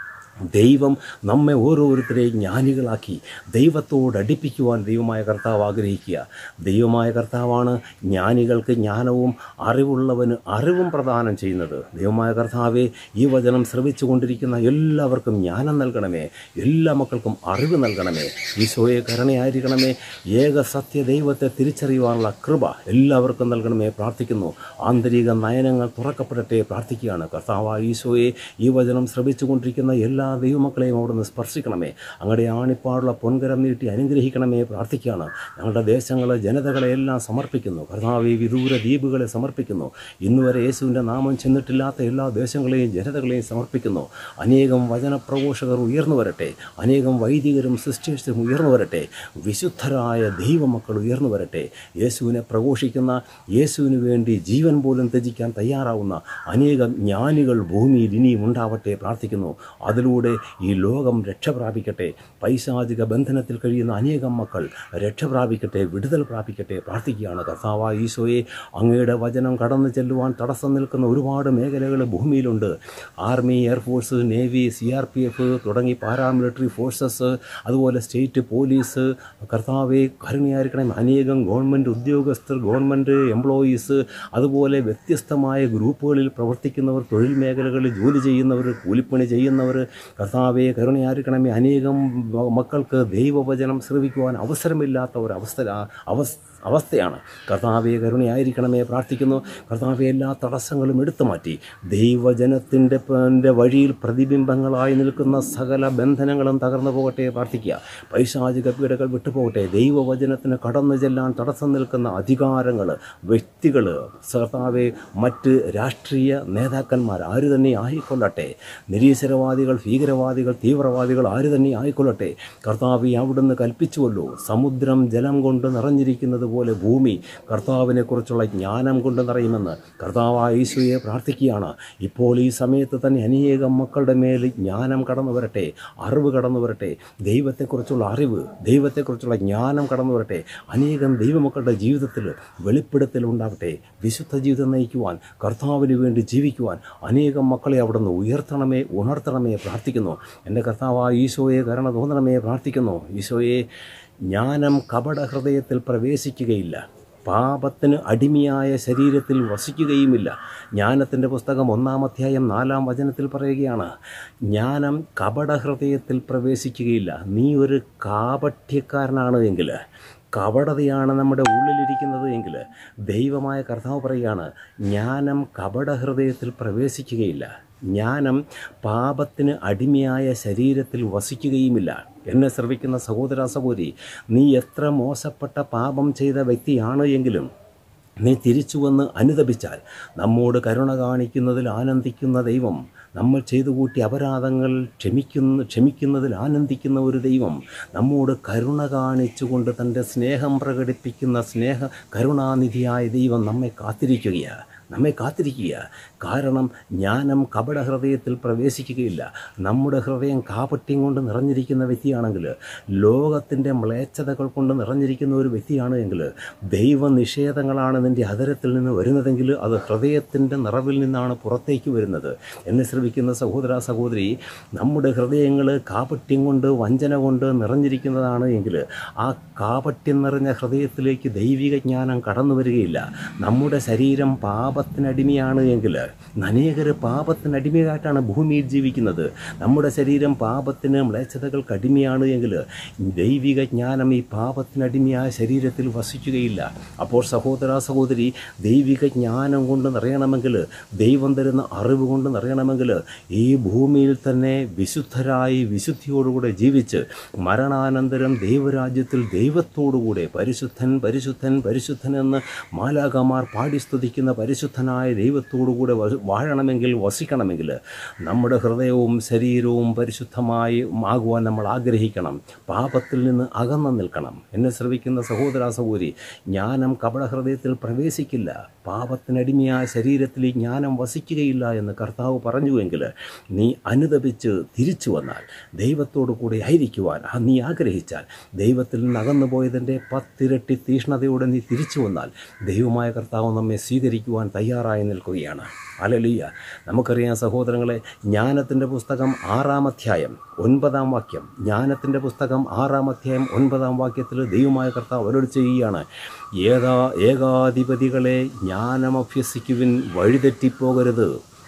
ദൈവം നമ്മെ ഓരോരുത്തരെയും ജ്ഞാനികളാക്കി ദൈവത്തോട് അടുപ്പിക്കുവാൻ ദൈവമായ കർത്താവ് ആഗ്രഹിക്കുക ദൈവമായ കർത്താവാണ് ജ്ഞാനികൾക്ക് ജ്ഞാനവും അറിവുള്ളവന് അറിവും പ്രദാനം ചെയ്യുന്നത് ദൈവമായ കർത്താവെ ഈ വചനം ശ്രവിച്ചു കൊണ്ടിരിക്കുന്ന എല്ലാവർക്കും ജ്ഞാനം നൽകണമേ എല്ലാ മക്കൾക്കും അറിവ് നൽകണമേ ഈശോയെ കരുണയായിരിക്കണമേ ഏക സത്യ ദൈവത്തെ തിരിച്ചറിയുവാനുള്ള കൃപ എല്ലാവർക്കും നൽകണമേ പ്രാർത്ഥിക്കുന്നു ആന്തരിക നയനങ്ങൾ തുറക്കപ്പെടട്ടെ പ്രാർത്ഥിക്കുകയാണ് കർത്താവായ ഈശോയെ ഈ വചനം ശ്രവിച്ചു കൊണ്ടിരിക്കുന്ന എല്ലാ ദൈവമക്കളെയും അവിടുന്ന് സ്പർശിക്കണമേ അങ്ങയുടെ ആണിപ്പാടുള്ള പൊൻകരം നീട്ടി അനുഗ്രഹിക്കണമേ പ്രാർത്ഥിക്കുകയാണ് ഞങ്ങളുടെ ദേശങ്ങളെ ജനതകളെ എല്ലാം സമർപ്പിക്കുന്നു കർത്താവ് വിദൂര ദ്വീപുകളെ സമർപ്പിക്കുന്നു ഇന്നുവരെ യേശുവിൻ്റെ നാമം ചെന്നിട്ടില്ലാത്ത എല്ലാ ദേശങ്ങളെയും ജനതകളെയും സമർപ്പിക്കുന്നു അനേകം വചനപ്രഘോഷകർ ഉയർന്നു വരട്ടെ അനേകം വൈദികരും സിസ്റ്റേഴ്സും ഉയർന്നു വരട്ടെ വിശുദ്ധരായ ദൈവമക്കൾ ഉയർന്നു വരട്ടെ യേശുവിനെ പ്രഘോഷിക്കുന്ന യേശുവിന് വേണ്ടി ജീവൻ പോലും ത്യജിക്കാൻ തയ്യാറാവുന്ന അനേകം ജ്ഞാനികൾ ഭൂമിയിൽ ഇനിയും ഉണ്ടാവട്ടെ പ്രാർത്ഥിക്കുന്നു അതിലൂടെ ഈ ലോകം രക്ഷ പ്രാപിക്കട്ടെ പൈശാചിക ബന്ധനത്തിൽ കഴിയുന്ന അനേകം മക്കൾ രക്ഷ പ്രാപിക്കട്ടെ വിടുതൽ പ്രാപിക്കട്ടെ പ്രാർത്ഥിക്കുകയാണ് കർത്താവായ ഈശോയെ അങ്ങയുടെ വചനം കടന്നു ചെല്ലുവാൻ തടസ്സം നിൽക്കുന്ന ഒരുപാട് മേഖലകൾ ഭൂമിയിലുണ്ട് army air force navy C R P F തുടങ്ങി പാരാമിലിറ്ററി ഫോഴ്സസ് അതുപോലെ സ്റ്റേറ്റ് പോലീസ് കർത്താവെ കരുണയായിരിക്കണം അനേകം ഗവൺമെൻറ് ഉദ്യോഗസ്ഥർ ഗവൺമെൻറ് എംപ്ലോയീസ് അതുപോലെ വ്യത്യസ്തമായ ഗ്രൂപ്പുകളിൽ പ്രവർത്തിക്കുന്നവർ തൊഴിൽ മേഖലകളിൽ ജോലി ചെയ്യുന്നവർ കൂലിപ്പണി ചെയ്യുന്നവർ കർത്താവെ കരുണയായിരിക്കണമേ അനേകം മ- മക്കൾക്ക് ദൈവവചനം ശ്രവിക്കുവാൻ അവസരമില്ലാത്ത ഒരവസ്ഥ അവസ് അവസ്ഥയാണ് കർത്താവെ കരുണയായിരിക്കണമേ പ്രാർത്ഥിക്കുന്നു കർത്താവെ എല്ലാ തടസ്സങ്ങളും എടുത്തു മാറ്റി ദൈവജനത്തിൻ്റെ ൻ്റെ വഴിയിൽ പ്രതിബിംബങ്ങളായി നിൽക്കുന്ന സകല ബന്ധനങ്ങളും തകർന്നു പോകട്ടെ പ്രാർത്ഥിക്കുക പൈശാചിക പീഡകൾ വിട്ടുപോകട്ടെ ദൈവവചനത്തിന് കടന്നു ചെല്ലാൻ തടസ്സം നിൽക്കുന്ന അധികാരങ്ങൾ വ്യക്തികൾ കർത്താവെ മറ്റ് രാഷ്ട്രീയ നേതാക്കന്മാർ ആര് തന്നെ ആയിക്കൊള്ളട്ടെ നിരീശ്വരവാദികൾ ഭീകരവാദികൾ തീവ്രവാദികൾ ആര് തന്നെ ആയിക്കൊള്ളട്ടെ കർത്താവ് അവിടുന്ന് കൽപ്പിച്ചുവല്ലോ സമുദ്രം ജലം കൊണ്ട് നിറഞ്ഞിരിക്കുന്നത് പോലെ ഭൂമി കർത്താവിനെ കുറിച്ചുള്ള ജ്ഞാനം കൊണ്ട് നിറയുമെന്ന് കർത്താവായ ഈശോയെ പ്രാർത്ഥിക്കുകയാണ് ഇപ്പോൾ ഈ സമയത്ത് തന്നെ അനേകം മക്കളുടെ മേൽ ജ്ഞാനം കടന്നു വരട്ടെ അറിവ് കടന്നു വരട്ടെ ദൈവത്തെക്കുറിച്ചുള്ള അറിവ് ദൈവത്തെക്കുറിച്ചുള്ള ജ്ഞാനം കടന്നു വരട്ടെ അനേകം ദൈവമക്കളുടെ ജീവിതത്തിൽ വെളിപ്പെടുത്തൽ ഉണ്ടാകട്ടെ വിശുദ്ധ ജീവിതം നയിക്കുവാൻ കർത്താവിന് വേണ്ടി ജീവിക്കുവാൻ അനേകം മക്കളെ അവിടുന്ന് ഉയർത്തണമേ ഉണർത്തണമേ പ്രാർത്ഥിക്കുന്നു എൻ്റെ കർത്താവായ ഈശോയെ കരുണ തോന്നണമേ പ്രാർത്ഥിക്കുന്നു ഈശോയെ ജ്ഞാനം കപട ഹൃദയത്തിൽ പ്രവേശിക്കുകയില്ല പാപത്തിന് അടിമയായ ശരീരത്തിൽ വസിക്കുകയുമില്ല ജ്ഞാനത്തിൻ്റെ പുസ്തകം ഒന്നാം അധ്യായം നാലാം വചനത്തിൽ പറയുകയാണ് ജ്ഞാനം കപട ഹൃദയത്തിൽ പ്രവേശിക്കുകയില്ല നീ ഒരു കാപഠ്യക്കാരനാണ് എങ്കിൽ കപടതയാണ് നമ്മുടെ ഉള്ളിലിരിക്കുന്നത് എങ്കിൽ ദൈവമായ കർത്താവ് പറയുകയാണ് ജ്ഞാനം കപട ഹൃദയത്തിൽ പ്രവേശിക്കുകയില്ല ജ്ഞാനം പാപത്തിന് അടിമയായ ശരീരത്തിൽ വസിക്കുകയുമില്ല എന്നെ ശ്രവിക്കുന്ന സഹോദര സഹോദരി നീ എത്ര മോശപ്പെട്ട പാപം ചെയ്ത വ്യക്തിയാണ് എങ്കിലും നീ തിരിച്ചു വന്ന് അനുദപിച്ചാൽ നമ്മോട് കരുണ കാണിക്കുന്നതിൽ ആനന്ദിക്കുന്ന ദൈവം നമ്മൾ ചെയ്തു കൂട്ടിയ അപരാധങ്ങൾ ക്ഷമിക്കുന്ന ക്ഷമിക്കുന്നതിൽ ആനന്ദിക്കുന്ന ഒരു ദൈവം നമ്മോട് കരുണ കാണിച്ചുകൊണ്ട് തൻ്റെ സ്നേഹം പ്രകടിപ്പിക്കുന്ന സ്നേഹ കരുണാനിധിയായ ദൈവം നമ്മെ കാത്തിരിക്കുകയാണ് നമ്മെ കാത്തിരിക്കുക കാരണം ജ്ഞാനം കപട ഹൃദയത്തിൽ പ്രവേശിക്കുകയില്ല നമ്മുടെ ഹൃദയം കാപട്യം കൊണ്ട് നിറഞ്ഞിരിക്കുന്ന വ്യക്തിയാണെങ്കിൽ ലോകത്തിൻ്റെ മ്ലേച്ഛതകൾ കൊണ്ട് നിറഞ്ഞിരിക്കുന്ന ഒരു വ്യക്തിയാണ് എങ്കിൽ ദൈവനിഷേധങ്ങളാണ് നിൻ്റെ അതരത്തിൽ നിന്ന് വരുന്നതെങ്കിൽ അത് ഹൃദയത്തിൻ്റെ നിറവിൽ നിന്നാണ് പുറത്തേക്ക് വരുന്നത് എന്നെ ശ്രമിക്കുന്ന സഹോദര സഹോദരി നമ്മുടെ ഹൃദയങ്ങൾ കാപട്യം കൊണ്ട് വഞ്ചന കൊണ്ട് നിറഞ്ഞിരിക്കുന്നതാണ് എങ്കിൽ ആ കാപട്യം നിറഞ്ഞ ഹൃദയത്തിലേക്ക് ദൈവിക ജ്ഞാനം കടന്നു വരികയില്ല നമ്മുടെ ശരീരം പാപത്തിനടിമയാണ് എങ്കിൽ അനേകർ പാപത്തിനടിമയായിട്ടാണ് ഭൂമിയിൽ ജീവിക്കുന്നത് നമ്മുടെ ശരീരം പാപത്തിന് മ്ലേച്ഛതകൾക്ക് അടിമയാണ് എങ്കിൽ ദൈവിക ജ്ഞാനം ഈ പാപത്തിനടിമയായ ശരീരത്തിൽ വസിക്കുകയില്ല അപ്പോൾ സഹോദര സഹോദരി ദൈവിക ജ്ഞാനം കൊണ്ട് നിറയണമെങ്കിൽ ദൈവം തരുന്ന അറിവ് കൊണ്ട് നിറയണമെങ്കിൽ ഈ ഭൂമിയിൽ തന്നെ വിശുദ്ധരായി വിശുദ്ധിയോടുകൂടെ ജീവിച്ച് മരണാനന്തരം ദൈവരാജ്യത്തിൽ ദൈവത്തോടുകൂടെ പരിശുദ്ധൻ പരിശുദ്ധൻ പരിശുദ്ധൻ എന്ന് മാലാകമാർ പാടി സ്തുതിക്കുന്ന പരിശുദ്ധനായ ദൈവത്തോടുകൂടെ വ- വാഴണമെങ്കിൽ വസിക്കണമെങ്കിൽ നമ്മുടെ ഹൃദയവും ശരീരവും പരിശുദ്ധമായി ആകുവാൻ നമ്മൾ ആഗ്രഹിക്കണം പാപത്തിൽ നിന്ന് അകന്നു നിൽക്കണം എന്നെ ശ്രവിക്കുന്ന സഹോദര സഹോദരി ജ്ഞാനം കപട ഹൃദയത്തിൽ പ്രവേശിക്കില്ല പാപത്തിനടിമയായ ശരീരത്തിൽ ഈ ജ്ഞാനം വസിക്കുകയില്ല എന്ന് കർത്താവ് പറഞ്ഞുവെങ്കിൽ നീ അനുദപിച്ച് തിരിച്ചു വന്നാൽ ദൈവത്തോടു കൂടെ ആയിരിക്കുവാൻ ആ നീ ആഗ്രഹിച്ചാൽ ദൈവത്തിൽ നിന്ന് അകന്നു പോയതിൻ്റെ പത്തിരട്ടി തീഷ്ണതയോടെ നീ തിരിച്ചു വന്നാൽ ദൈവമായ കർത്താവ് നമ്മെ സ്വീകരിക്കുവാൻ തയ്യാറായി നിൽക്കുകയാണ് അലലിയ നമുക്കറിയാം സഹോദരങ്ങളെ ജ്ഞാനത്തിൻ്റെ പുസ്തകം ആറാം അധ്യായം ഒൻപതാം വാക്യം ജ്ഞാനത്തിൻ്റെ പുസ്തകം ആറാം അധ്യായം ഒൻപതാം വാക്യത്തിൽ ദൈവമായ കർത്താവ് അവരോട് ചെയ്യുകയാണ് ഏകാ ഏകാധിപതികളെ ജ്ഞാനം അഭ്യസിക്കുവിൻ വഴിതെറ്റിപ്പോകരുത്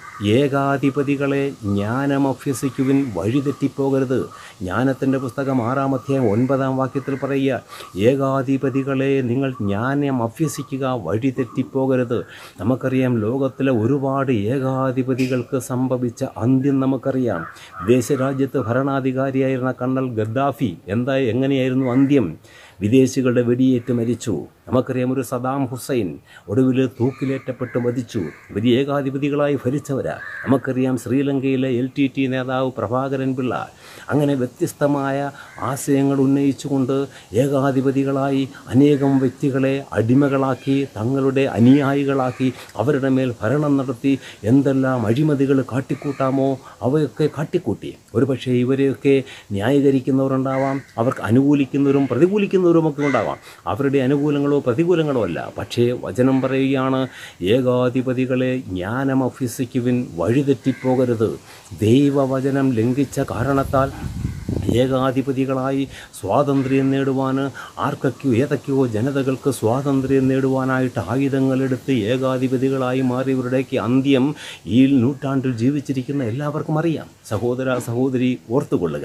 ഏകാധിപതികളെ ജ്ഞാനം അഭ്യസിക്കുവിൻ വഴിതെറ്റിപ്പോകരുത് ജ്ഞാനത്തിൻ്റെ പുസ്തകം ആറാം അധ്യായം ഒൻപതാം വാക്യത്തിൽ പറയുക ഏകാധിപതികളെ നിങ്ങൾ ജ്ഞാനം അഭ്യസിക്കുക വഴിതെറ്റിപ്പോകരുത് നമുക്കറിയാം ലോകത്തിലെ ഒരുപാട് ഏകാധിപതികൾക്ക് സംഭവിച്ച അന്ത്യം നമുക്കറിയാം വിദേശരാജ്യത്ത് ഭരണാധികാരിയായിരുന്ന കണ്ണൽ ഗദ്ദാഫി എന്താ എങ്ങനെയായിരുന്നു അന്ത്യം വിദേശികളുടെ വെടിയേറ്റ് മരിച്ചു നമുക്കറിയാം ഒരു സദാം ഹുസൈൻ ഒടുവിൽ തൂക്കിലേറ്റപ്പെട്ട് വധിച്ചു വലിയ ഏകാധിപതികളായി ഭരിച്ചവരാ നമുക്കറിയാം ശ്രീലങ്കയിലെ എൽ ടി ടി നേതാവ് പ്രഭാകരൻ പിള്ള അങ്ങനെ വ്യത്യസ്തമായ ആശയങ്ങൾ ഉന്നയിച്ചുകൊണ്ട് ഏകാധിപതികളായി അനേകം വ്യക്തികളെ അടിമകളാക്കി തങ്ങളുടെ അനുയായികളാക്കി അവരുടെ മേൽ ഭരണം നടത്തി എന്തെല്ലാം അഴിമതികൾ കാട്ടിക്കൂട്ടാമോ അവയൊക്കെ കാട്ടിക്കൂട്ടി ഒരുപക്ഷെ ഇവരെയൊക്കെ ന്യായീകരിക്കുന്നവരുണ്ടാവാം അവർക്ക് അനുകൂലിക്കുന്നവരും പ്രതികൂലിക്കുന്നവരും ഒക്കെ ഉണ്ടാവാം അവരുടെ അനുകൂലങ്ങളോ പ്രതികൂലങ്ങളോ അല്ല പക്ഷേ വചനം പറയുകയാണ് ഏകാധിപതികളെ ജ്ഞാനം അഭ്യസിക്കുവിൻ വഴിതെറ്റിപ്പോകരുത് ദൈവവചനം ലംഘിച്ച കാരണത്താൽ ഏകാധിപതികളായി സ്വാതന്ത്ര്യം നേടുവാൻ ആർക്കൊക്കെയോ ഏതൊക്കെയോ ജനതകൾക്ക് സ്വാതന്ത്ര്യം നേടുവാനായിട്ട് ആയുധങ്ങളെടുത്ത് ഏകാധിപതികളായി മാറിയവരുടെയൊക്കെ അന്ത്യം ഈ നൂറ്റാണ്ടിൽ ജീവിച്ചിരിക്കുന്ന എല്ലാവർക്കും അറിയാം സഹോദര സഹോദരി ഓർത്തുകൊള്ളുക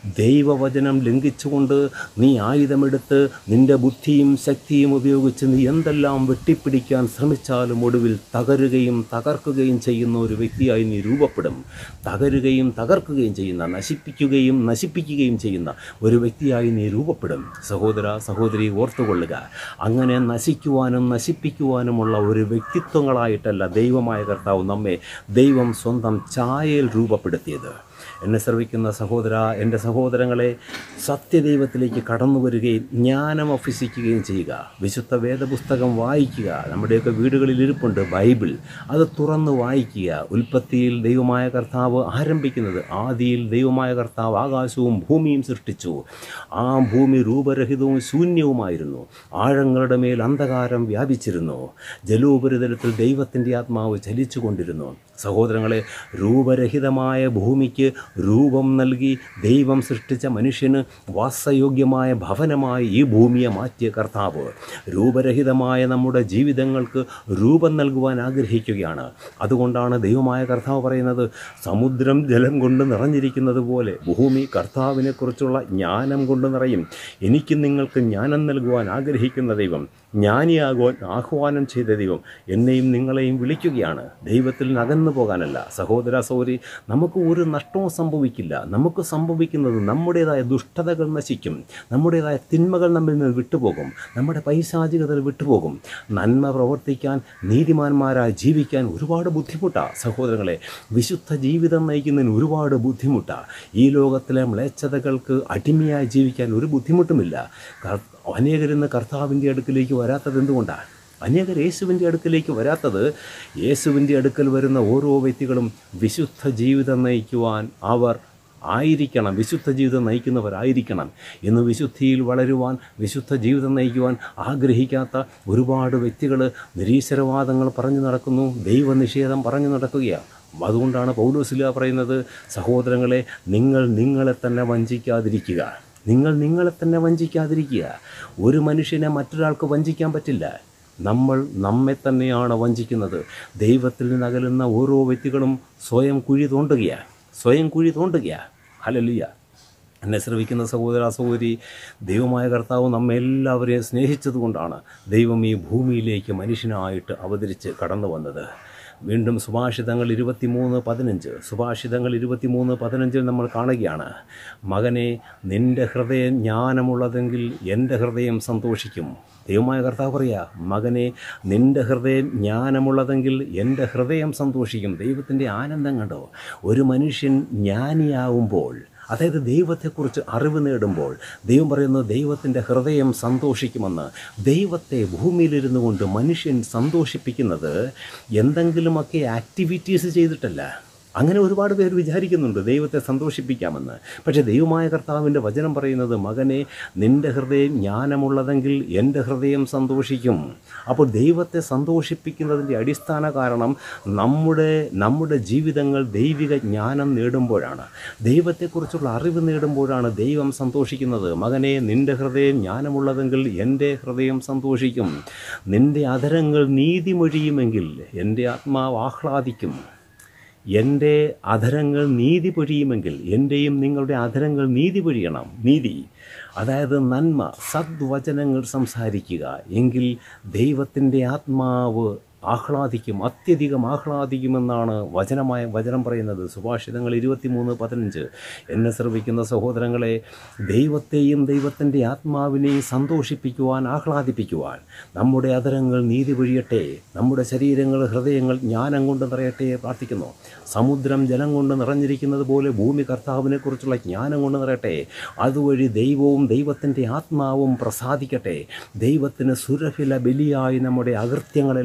ദൈവവചനം ലംഘിച്ചുകൊണ്ട് നീ ആയുധമെടുത്ത് നിന്റെ ബുദ്ധിയും ശക്തിയും ഉപയോഗിച്ച് നീ എന്തെല്ലാം വെട്ടിപ്പിടിക്കാൻ ശ്രമിച്ചാലും ഒടുവിൽ തകരുകയും തകർക്കുകയും ചെയ്യുന്ന ഒരു വ്യക്തിയായി നീ രൂപപ്പെടും തകരുകയും തകർക്കുകയും ചെയ്യുന്ന നശിപ്പിക്കുകയും നശിപ്പിക്കുകയും ചെയ്യുന്ന ഒരു വ്യക്തിയായി നീ രൂപപ്പെടും സഹോദര സഹോദരി ഓർത്തുകൊള്ളുക അങ്ങനെ നശിക്കുവാനും നശിപ്പിക്കുവാനുമുള്ള ഒരു വ്യക്തിത്വങ്ങളായിട്ടല്ല ദൈവമായ കർത്താവ് നമ്മെ ദൈവം സ്വന്തം ഛായയിൽ രൂപപ്പെടുത്തിയത് എന്നെ ശ്രവിക്കുന്ന സഹോദര എൻ്റെ സഹോദരങ്ങളെ സത്യദൈവത്തിലേക്ക് കടന്നു വരികയും ജ്ഞാനം അഭ്യസിക്കുകയും ചെയ്യുക വിശുദ്ധ വേദപുസ്തകം വായിക്കുക നമ്മുടെയൊക്കെ വീടുകളിൽ ഇരിപ്പുണ്ട് ബൈബിൾ അത് തുറന്ന് വായിക്കുക ഉൽപ്പത്തിയിൽ ദൈവമായ കർത്താവ് ആരംഭിക്കുന്നത് ആദിയിൽ ദൈവമായ കർത്താവ് ആകാശവും ഭൂമിയും സൃഷ്ടിച്ചു ആ ഭൂമി രൂപരഹിതവും ശൂന്യവുമായിരുന്നു ആഴങ്ങളുടെ മേൽ അന്ധകാരം വ്യാപിച്ചിരുന്നു ജലോപരിതലത്തിൽ ദൈവത്തിൻ്റെ ആത്മാവ് ചലിച്ചുകൊണ്ടിരുന്നു സഹോദരങ്ങളെ രൂപരഹിതമായ ഭൂമിക്ക് രൂപം നൽകി ദൈവം സൃഷ്ടിച്ച മനുഷ്യന് വാസയോഗ്യമായ ഭവനമായി ഈ ഭൂമിയെ മാറ്റിയ കർത്താവ് രൂപരഹിതമായ നമ്മുടെ ജീവിതങ്ങൾക്ക് രൂപം നൽകുവാൻ ആഗ്രഹിക്കുകയാണ് അതുകൊണ്ടാണ് ദൈവമായ കർത്താവ് പറയുന്നത് സമുദ്രം ജലം കൊണ്ട് നിറഞ്ഞിരിക്കുന്നത് പോലെ ഭൂമി കർത്താവിനെക്കുറിച്ചുള്ള ജ്ഞാനം കൊണ്ട് നിറയും എനിക്ക് നിങ്ങൾക്ക് ജ്ഞാനം നൽകുവാൻ ആഗ്രഹിക്കുന്ന ദൈവം ജ്ഞാനിയാകുവാൻ ആഹ്വാനം ചെയ്ത ദൈവം എന്നെയും നിങ്ങളെയും വിളിക്കുകയാണ് ദൈവത്തിൽ നിന്ന് അകന്നു പോകാനല്ല സഹോദര സൗരി നമുക്ക് ഒരു നഷ്ടവും സംഭവിക്കില്ല നമുക്ക് സംഭവിക്കുന്നത് നമ്മുടേതായ ദുഷ്ടതകൾ നശിക്കും നമ്മുടേതായ തിന്മകൾ നമ്മിൽ നിന്ന് വിട്ടുപോകും നമ്മുടെ പൈശാചികതകൾ വിട്ടുപോകും നന്മ പ്രവർത്തിക്കാൻ നീതിമാന്മാരായി ജീവിക്കാൻ ഒരുപാട് ബുദ്ധിമുട്ടാണ് സഹോദരങ്ങളെ വിശുദ്ധ ജീവിതം നയിക്കുന്നതിന് ഒരുപാട് ബുദ്ധിമുട്ടാണ് ഈ ലോകത്തിലെ മ്ലേച്ഛതകൾക്ക് അടിമയായി ജീവിക്കാൻ ഒരു ബുദ്ധിമുട്ടുമില്ല കർ- അനേകരിന്ന് കർത്താവിൻ്റെ അടുക്കിലേക്ക് വരാത്തത് എന്തുകൊണ്ടാണ് അനേകർ യേശുവിൻ്റെ അടുക്കിലേക്ക് വരാത്തത് യേശുവിൻ്റെ അടുക്കൽ വരുന്ന ഓരോ വ്യക്തികളും വിശുദ്ധ ജീവിതം നയിക്കുവാൻ അവർ ആയിരിക്കണം വിശുദ്ധ ജീവിതം നയിക്കുന്നവരായിരിക്കണം ഇന്ന് വിശുദ്ധിയിൽ വളരുവാൻ വിശുദ്ധ ജീവിതം നയിക്കുവാൻ ആഗ്രഹിക്കാത്ത ഒരുപാട് വ്യക്തികൾ നിരീശ്വരവാദങ്ങൾ പറഞ്ഞു നടക്കുന്നു ദൈവനിഷേധം പറഞ്ഞു നടക്കുകയാണ് അതുകൊണ്ടാണ് പൗലോസില പറയുന്നത് സഹോദരങ്ങളെ നിങ്ങൾ നിങ്ങളെ തന്നെ വഞ്ചിക്കാതിരിക്കുക നിങ്ങൾ നിങ്ങളെ തന്നെ വഞ്ചിക്കാതിരിക്കുക ഒരു മനുഷ്യനെ മറ്റൊരാൾക്ക് വഞ്ചിക്കാൻ പറ്റില്ല നമ്മൾ നമ്മെ തന്നെയാണ് വഞ്ചിക്കുന്നത് ദൈവത്തിൽ നിന്ന് അകലുന്ന ഓരോ വ്യക്തികളും സ്വയം കുഴി തോണ്ടുകയാണ് സ്വയം കുഴി തോണ്ടുകയാണ് ഹലലിയ എന്നെ ശ്രവിക്കുന്ന സഹോദര സഹോദരി ദൈവമായ കർത്താവ് നമ്മെ എല്ലാവരെയും സ്നേഹിച്ചതുകൊണ്ടാണ് ദൈവം ഈ ഭൂമിയിലേക്ക് മനുഷ്യനായിട്ട് അവതരിച്ച് കടന്നു വന്നത് വീണ്ടും സുഭാഷിതങ്ങൾ ഇരുപത്തിമൂന്ന് പതിനഞ്ച് സുഭാഷിതങ്ങൾ ഇരുപത്തിമൂന്ന് പതിനഞ്ചിൽ നമ്മൾ കാണുകയാണ് മകനെ നിന്റെ ഹൃദയം ജ്ഞാനമുള്ളതെങ്കിൽ എൻ്റെ ഹൃദയം സന്തോഷിക്കും ദൈവമായ കർത്താവ് പറയാ മകനെ നിന്റെ ഹൃദയം ജ്ഞാനമുള്ളതെങ്കിൽ എൻ്റെ ഹൃദയം സന്തോഷിക്കും ദൈവത്തിൻ്റെ ആനന്ദം കണ്ടോ ഒരു മനുഷ്യൻ ജ്ഞാനിയാവുമ്പോൾ അതായത് ദൈവത്തെക്കുറിച്ച് അറിവ് നേടുമ്പോൾ ദൈവം പറയുന്നത് ദൈവത്തിൻ്റെ ഹൃദയം സന്തോഷിക്കുമെന്ന് ദൈവത്തെ ഭൂമിയിലിരുന്നു കൊണ്ട് മനുഷ്യൻ സന്തോഷിപ്പിക്കുന്നത് എന്തെങ്കിലുമൊക്കെ ആക്ടിവിറ്റീസ് ചെയ്തിട്ടല്ല അങ്ങനെ ഒരുപാട് പേര് വിചാരിക്കുന്നുണ്ട് ദൈവത്തെ സന്തോഷിപ്പിക്കാമെന്ന് പക്ഷേ ദൈവമായ കർത്താവിൻ്റെ വചനം പറയുന്നത് മകനെ നിൻ്റെ ഹൃദയം ജ്ഞാനമുള്ളതെങ്കിൽ എൻ്റെ ഹൃദയം സന്തോഷിക്കും അപ്പോൾ ദൈവത്തെ സന്തോഷിപ്പിക്കുന്നതിൻ്റെ അടിസ്ഥാന കാരണം നമ്മുടെ നമ്മുടെ ജീവിതങ്ങൾ ദൈവിക ജ്ഞാനം നേടുമ്പോഴാണ് ദൈവത്തെക്കുറിച്ചുള്ള അറിവ് നേടുമ്പോഴാണ് ദൈവം സന്തോഷിക്കുന്നത് മകനെ നിൻ്റെ ഹൃദയം ജ്ഞാനമുള്ളതെങ്കിൽ എൻ്റെ ഹൃദയം സന്തോഷിക്കും നിൻ്റെ അധരങ്ങൾ നീതിമൊഴിയുമെങ്കിൽ എൻ്റെ ആത്മാവ് ആഹ്ലാദിക്കും എൻ്റെ അധരങ്ങൾ നീതി പൊഴിയുമെങ്കിൽ എൻ്റെയും നിങ്ങളുടെ അധരങ്ങൾ നീതി പൊഴിയണം നീതി അതായത് നന്മ സദ്വചനങ്ങൾ സംസാരിക്കുക എങ്കിൽ ദൈവത്തിൻ്റെ ആത്മാവ് ആഹ്ലാദിക്കും അത്യധികം ആഹ്ലാദിക്കുമെന്നാണ് വചനമായ വചനം പറയുന്നത് സുഭാഷിതങ്ങൾ ഇരുപത്തിമൂന്ന് പതിനഞ്ച് എന്നെ ശ്രമിക്കുന്ന സഹോദരങ്ങളെ ദൈവത്തെയും ദൈവത്തിൻ്റെ ആത്മാവിനെയും സന്തോഷിപ്പിക്കുവാൻ ആഹ്ലാദിപ്പിക്കുവാൻ നമ്മുടെ അതരങ്ങൾ നീതി പൊഴിയട്ടെ നമ്മുടെ ശരീരങ്ങൾ ഹൃദയങ്ങൾ ജ്ഞാനം കൊണ്ട് നിറയട്ടെ പ്രാർത്ഥിക്കുന്നു സമുദ്രം ജലം കൊണ്ട് നിറഞ്ഞിരിക്കുന്നത് പോലെ ഭൂമി കർത്താവിനെക്കുറിച്ചുള്ള ജ്ഞാനം കൊണ്ട് നിറയട്ടെ അതുവഴി ദൈവവും ദൈവത്തിൻ്റെ ആത്മാവും പ്രസാദിക്കട്ടെ ദൈവത്തിന് സുരഭില ബലിയായി നമ്മുടെ അകൃത്യങ്ങളെല്ലാം സമർപ്പിക്കും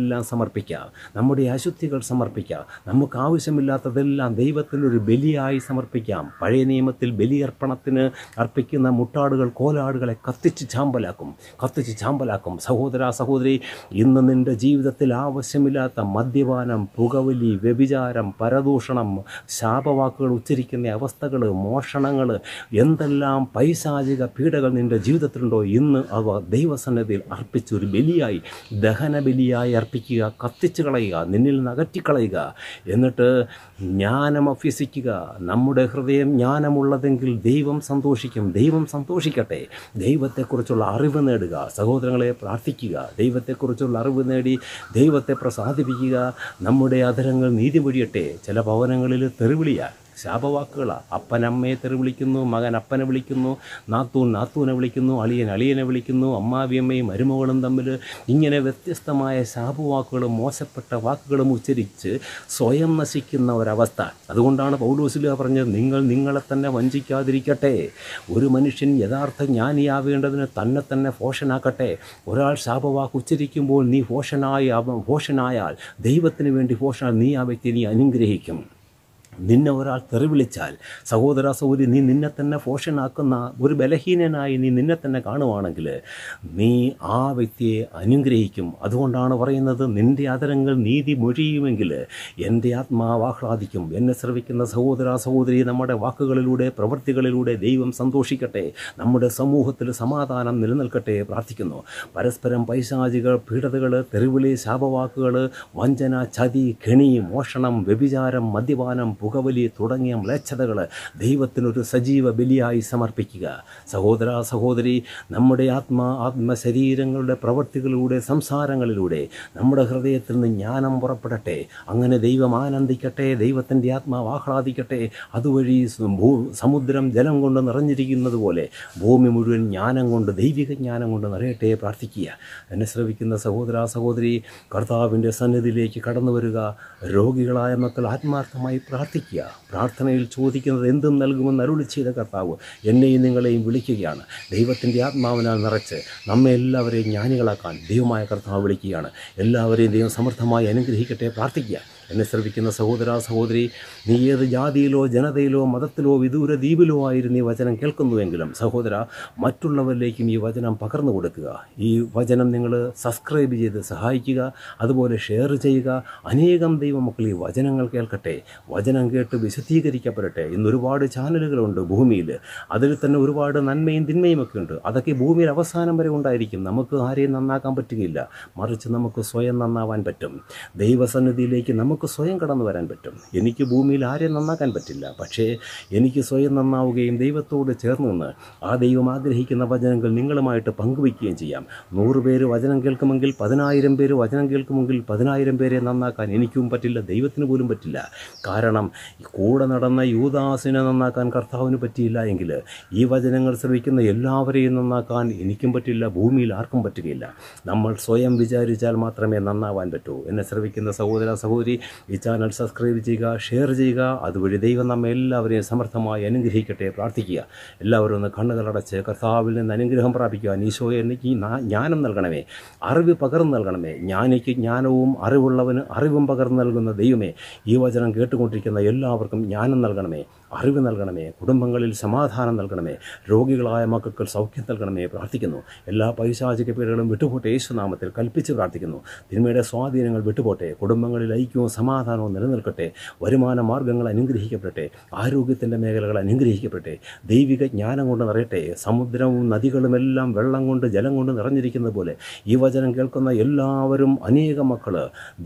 സമർപ്പിക്കാം നമ്മുടെ അശുദ്ധികൾ സമർപ്പിക്കാം നമുക്ക് ആവശ്യമില്ലാത്തതെല്ലാം ദൈവത്തിനൊരു ബലിയായി സമർപ്പിക്കാം പഴയ നിയമത്തിൽ ബലിയർപ്പണത്തിന് അർപ്പിക്കുന്ന മുട്ടാടുകൾ കോലാടുകളെ കത്തിച്ച് ചാമ്പലാക്കും കത്തിച്ച് ചാമ്പലാക്കും സഹോദര സഹോദരി ഇന്ന് നിൻ്റെ ജീവിതത്തിൽ ആവശ്യമില്ലാത്ത മദ്യപാനം പുകവലി വ്യഭിചാരം പരദൂഷണം ശാപവാക്കുകൾ ഉച്ചരിക്കുന്ന അവസ്ഥകൾ മോഷണങ്ങൾ എന്തെല്ലാം പൈശാചിക പീഡകൾ നിൻ്റെ ജീവിതത്തിലുണ്ടോ ഇന്ന് അവ ദൈവസന്നിധിയിൽ അർപ്പിച്ചൊരു ബലിയായി ദഹന ബലിയായി അർപ്പിക്കുക കത്തിച്ച് കളയുക നിന്നിൽ നിന്ന് അകറ്റിക്കളയുക എന്നിട്ട് ജ്ഞാനം അഭ്യസിക്കുക നമ്മുടെ ഹൃദയം ജ്ഞാനമുള്ളതെങ്കിൽ ദൈവം സന്തോഷിക്കും ദൈവം സന്തോഷിക്കട്ടെ ദൈവത്തെക്കുറിച്ചുള്ള അറിവ് നേടുക സഹോദരങ്ങളെ പ്രാർത്ഥിക്കുക ദൈവത്തെക്കുറിച്ചുള്ള അറിവ് നേടി ദൈവത്തെ പ്രസാദിപ്പിക്കുക നമ്മുടെ അധരങ്ങൾ നീതി പൊഴിയട്ടെ ചില ഭവനങ്ങളിൽ തെറിവിളിയാണ് ശാപവാക്കുകളാണ് അപ്പൻ അമ്മയെ തെറി വിളിക്കുന്നു മകൻ അപ്പനെ വിളിക്കുന്നു നാത്തൂൻ നാത്തൂനെ വിളിക്കുന്നു അളിയൻ അളിയനെ വിളിക്കുന്നു അമ്മാവിയമ്മയും മരുമകളും തമ്മിൽ ഇങ്ങനെ വ്യത്യസ്തമായ ശാപവാക്കുകളും മോശപ്പെട്ട വാക്കുകളും ഉച്ചരിച്ച് സ്വയം നശിക്കുന്ന ഒരവസ്ഥ അതുകൊണ്ടാണ് പൗലോസില പറഞ്ഞത് നിങ്ങൾ നിങ്ങളെ തന്നെ വഞ്ചിക്കാതിരിക്കട്ടെ ഒരു മനുഷ്യൻ യഥാർത്ഥ ജ്ഞാനിയാവേണ്ടതിന് തന്നെ തന്നെ ഫോഷനാക്കട്ടെ ഒരാൾ ശാപവാക്ക് ഉച്ചരിക്കുമ്പോൾ നീ ഫോഷനായി അവ- ഫോഷനായാൽ ദൈവത്തിന് വേണ്ടി ഫോഷനാൽ നീ ആ വ്യക്തിയെ നീ അനുഗ്രഹിക്കും നിന്നെ ഒരാൾ തെറി വിളിച്ചാൽ സഹോദര സഹോദരി നീ നിന്നെ തന്നെ ഫോഷനാക്കുന്ന ഒരു ബലഹീനനായി നീ നിന്നെ തന്നെ കാണുവാണെങ്കിൽ നീ ആ വ്യക്തിയെ അനുഗ്രഹിക്കും അതുകൊണ്ടാണ് പറയുന്നത് നിൻ്റെ അതരങ്ങൾ നീതി മൊഴിയുമെങ്കിൽ എൻ്റെ ആത്മാവ് ആഹ്ലാദിക്കും എന്നെ ശ്രവിക്കുന്ന സഹോദര സഹോദരി നമ്മുടെ വാക്കുകളിലൂടെ പ്രവൃത്തികളിലൂടെ ദൈവം സന്തോഷിക്കട്ടെ നമ്മുടെ സമൂഹത്തിൽ സമാധാനം നിലനിൽക്കട്ടെ പ്രാർത്ഥിക്കുന്നു പരസ്പരം പൈശാചികൾ പീഡതകൾ തെറിവിളി ശാപവാക്കുകൾ വഞ്ചന ചതി കെണി മോഷണം വ്യഭിചാരം മദ്യപാനം പുകവലി തുടങ്ങിയ മ്ലേച്ഛതകൾ ദൈവത്തിനൊരു സജീവ ബലിയായി സമർപ്പിക്കുക സഹോദര സഹോദരി നമ്മുടെ ആത്മാ ആത്മശരീരങ്ങളുടെ പ്രവൃത്തികളിലൂടെ സംസാരങ്ങളിലൂടെ നമ്മുടെ ഹൃദയത്തിൽ നിന്ന് ജ്ഞാനം പുറപ്പെടട്ടെ അങ്ങനെ ദൈവം ആനന്ദിക്കട്ടെ ദൈവത്തിൻ്റെ ആത്മാവ് ആഹ്ലാദിക്കട്ടെ അതുവഴി സ് ഭൂ സമുദ്രം ജലം കൊണ്ട് നിറഞ്ഞിരിക്കുന്നത് പോലെ ഭൂമി മുഴുവൻ ജ്ഞാനം കൊണ്ട് ദൈവിക ജ്ഞാനം കൊണ്ട് നിറയട്ടെ പ്രാർത്ഥിക്കുക എന്നെ ശ്രവിക്കുന്ന സഹോദര സഹോദരി കർത്താവിൻ്റെ സന്നിധിയിലേക്ക് കടന്നു വരിക രോഗികളായ മക്കൾ ആത്മാർത്ഥമായി പ്രാർത്ഥിക്കുക പ്രാർത്ഥനയിൽ ചോദിക്കുന്നത് എന്തും നൽകുമെന്ന് അരുളി ചെയ്ത കർത്താവ് എന്നെയും നിങ്ങളെയും വിളിക്കുകയാണ് ദൈവത്തിൻ്റെ ആത്മാവിനാൽ നിറച്ച് നമ്മെ എല്ലാവരെയും ജ്ഞാനികളാക്കാൻ ദൈവമായ കർത്താവ് വിളിക്കുകയാണ് എല്ലാവരെയും ദൈവം സമർത്ഥമായി അനുഗ്രഹിക്കട്ടെ പ്രാർത്ഥിക്കുക എന്നെ ശ്രവിക്കുന്ന സഹോദര സഹോദരി നീ ഏത് ജാതിയിലോ ജനതയിലോ മതത്തിലോ വിദൂര ദ്വീപിലോ ആയിരുന്നു ഈ വചനം കേൾക്കുന്നുവെങ്കിലും സഹോദര മറ്റുള്ളവരിലേക്കും ഈ വചനം പകർന്നു കൊടുക്കുക ഈ വചനം നിങ്ങൾ സബ്സ്ക്രൈബ് ചെയ്ത് സഹായിക്കുക അതുപോലെ ഷെയർ ചെയ്യുക അനേകം ദൈവമക്കൾ ഈ വചനങ്ങൾ കേൾക്കട്ടെ വചനം കേട്ട് വിശദീകരിക്കപ്പെടട്ടെ ഇന്ന് ഒരുപാട് ചാനലുകളുണ്ട് ഭൂമിയിൽ അതിൽ തന്നെ ഒരുപാട് നന്മയും തിന്മയും ഒക്കെ ഉണ്ട് അതൊക്കെ ഭൂമിയിൽ അവസാനം വരെ ഉണ്ടായിരിക്കും നമുക്ക് ആരെയും നന്നാക്കാൻ പറ്റുകയില്ല മറിച്ച് നമുക്ക് സ്വയം നന്നാവാൻ പറ്റും ദൈവസന്നിധിയിലേക്ക് നമുക്ക് സ്വയം കടന്നു വരാൻ പറ്റും എനിക്ക് ഭൂമിയിൽ ആരെയും നന്നാക്കാൻ പറ്റില്ല പക്ഷേ എനിക്ക് സ്വയം നന്നാവുകയും ദൈവത്തോട് ചേർന്ന് നിന്ന് ആ ദൈവം ആഗ്രഹിക്കുന്ന വചനങ്ങൾ നിങ്ങളുമായിട്ട് പങ്കുവയ്ക്കുകയും ചെയ്യാം നൂറ് പേര് വചനം കേൾക്കുമെങ്കിൽ പതിനായിരം പേര് വചനം കേൾക്കുമെങ്കിൽ പതിനായിരം പേരെ നന്നാക്കാൻ എനിക്കും പറ്റില്ല ദൈവത്തിന് പോലും പറ്റില്ല കാരണം കൂടെ നടന്ന യൂദാസിനെ നന്നാക്കാൻ കർത്താവിന് പറ്റിയില്ല എങ്കിൽ ഈ വചനങ്ങൾ ശ്രവിക്കുന്ന എല്ലാവരെയും നന്നാക്കാൻ എനിക്കും പറ്റില്ല ഭൂമിയിൽ ആർക്കും പറ്റുകയില്ല നമ്മൾ സ്വയം വിചാരിച്ചാൽ മാത്രമേ നന്നാവാൻ പറ്റൂ എന്നെ ശ്രവിക്കുന്ന സഹോദര സഹോദരി ഈ ചാനൽ സബ്സ്ക്രൈബ് ചെയ്യുക ഷെയർ ചെയ്യുക അതുവഴി ദൈവം നമ്മെ എല്ലാവരെയും സമർത്ഥമായി അനുഗ്രഹിക്കട്ടെ പ്രാർത്ഥിക്കുക എല്ലാവരും ഒന്ന് കണ്ണുകളടച്ച് കർത്താവിൽ നിന്ന് അനുഗ്രഹം പ്രാപിക്കുവാൻ ഈശോയെ എനിക്ക് ഈ നാ- ജ്ഞാനം നൽകണമേ അറിവ് പകർന്നു നൽകണമേ ജ്ഞാനിക്ക് ജ്ഞാനവും അറിവുള്ളവന് അറിവും പകർന്നു നൽകുന്ന ദൈവമേ ഈ വചനം കേട്ടുകൊണ്ടിരിക്കുന്ന എല്ലാവർക്കും ജ്ഞാനം നൽകണമേ അറിവ് നൽകണമേ കുടുംബങ്ങളിൽ സമാധാനം നൽകണമേ രോഗികളായ മക്കൾക്ക് സൗഖ്യം നൽകണമേ പ്രാർത്ഥിക്കുന്നു എല്ലാ പൈശാചിക പീഡകളും വിട്ടുപോട്ടെ യേശുനാമത്തിൽ കൽപ്പിച്ച് പ്രാർത്ഥിക്കുന്നു തിന്മയുടെ സ്വാധീനങ്ങൾ വിട്ടുപോട്ടെ കുടുംബങ്ങളിൽ ഐക്യവും സമാധാനവും നിലനിൽക്കട്ടെ വരുമാന മാർഗങ്ങൾ അനുഗ്രഹിക്കപ്പെടട്ടെ ആരോഗ്യത്തിൻ്റെ മേഖലകൾ അനുഗ്രഹിക്കപ്പെടട്ടെ ദൈവിക ജ്ഞാനം കൊണ്ട് നിറയട്ടെ സമുദ്രവും നദികളുമെല്ലാം വെള്ളം കൊണ്ട് ജലം കൊണ്ട് നിറഞ്ഞിരിക്കുന്നത് പോലെ ഈ വചനം കേൾക്കുന്ന എല്ലാവരും അനേക മക്കൾ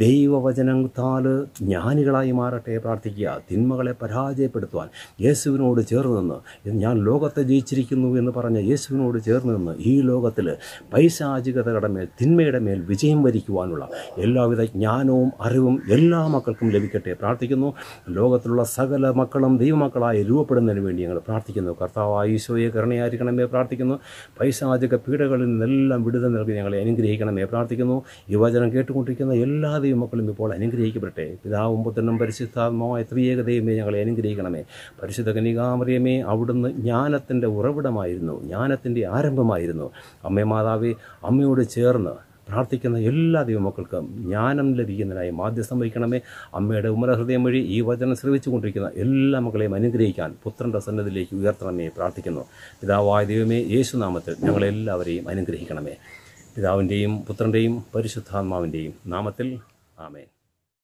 ദൈവവചനത്താൽ ജ്ഞാനികളായി മാറട്ടെ പ്രാർത്ഥിക്കുക തിന്മകളെ പരാജയപ്പെടുത്തുവാൻ യേശുവിനോട് ചേർന്ന് നിന്ന് ഞാൻ ലോകത്തെ ജയിച്ചിരിക്കുന്നു എന്ന് പറഞ്ഞ യേശുവിനോട് ചേർന്ന് നിന്ന് ഈ ലോകത്തിൽ പൈശാചികതയുടെ മേൽ തിന്മയുടെ മേൽ വിജയം വരിക്കുവാനുള്ള എല്ലാവിധ ജ്ഞാനവും അറിവും എല്ലാ മക്കൾക്കും ലഭിക്കട്ടെ പ്രാർത്ഥിക്കുന്നു ലോകത്തിലുള്ള സകല മക്കളും ദൈവമക്കളായി രൂപപ്പെടുന്നതിന് വേണ്ടി ഞങ്ങൾ പ്രാർത്ഥിക്കുന്നു കർത്താവായ ഈശോയെ കരുണയായിരിക്കണമേ പ്രാർത്ഥിക്കുന്നു പൈശാചിക പീഡകളിൽ നിന്നെല്ലാം വിടുതൽ നൽകി ഞങ്ങളെ അനുഗ്രഹിക്കണമേ പ്രാർത്ഥിക്കുന്നു ഈ വചനം കേട്ടുകൊണ്ടിരിക്കുന്ന എല്ലാ ദൈവമക്കളും ഇപ്പോൾ അനുഗ്രഹിക്കപ്പെടട്ടെ പിതാവും പുത്രനും പരിശുദ്ധാത്മാവായ ത്രിയേകതയുമേ ഞങ്ങളെ അനുഗ്രഹിക്കണമേ പരിശുദ്ധ കനികാമറിയമേ അവിടുന്ന് ജ്ഞാനത്തിൻ്റെ ഉറവിടമായിരുന്നു ജ്ഞാനത്തിൻ്റെ ആരംഭമായിരുന്നു അമ്മേ മാതാവേ അമ്മയോട് ചേർന്ന് പ്രാർത്ഥിക്കുന്ന എല്ലാ ദൈവമക്കൾക്കും ജ്ഞാനം ലഭിക്കുന്നതിനായി മാധ്യസ്ഥം വഹിക്കണമേ അമ്മയുടെ ഉമര ഹൃദയം വഴി ഈ വചനം ശ്രമിച്ചു കൊണ്ടിരിക്കുന്ന എല്ലാ മക്കളെയും അനുഗ്രഹിക്കാൻ പുത്രൻ്റെ സന്നദ്ധിലേക്ക് ഉയർത്തണമേ പ്രാർത്ഥിക്കുന്നു പിതാവായ ദൈവമേ യേശുനാമത്തിൽ ഞങ്ങളെല്ലാവരെയും അനുഗ്രഹിക്കണമേ പിതാവിൻ്റെയും പുത്രൻ്റെയും പരിശുദ്ധാത്മാവിൻ്റെയും നാമത്തിൽ ആമേൻ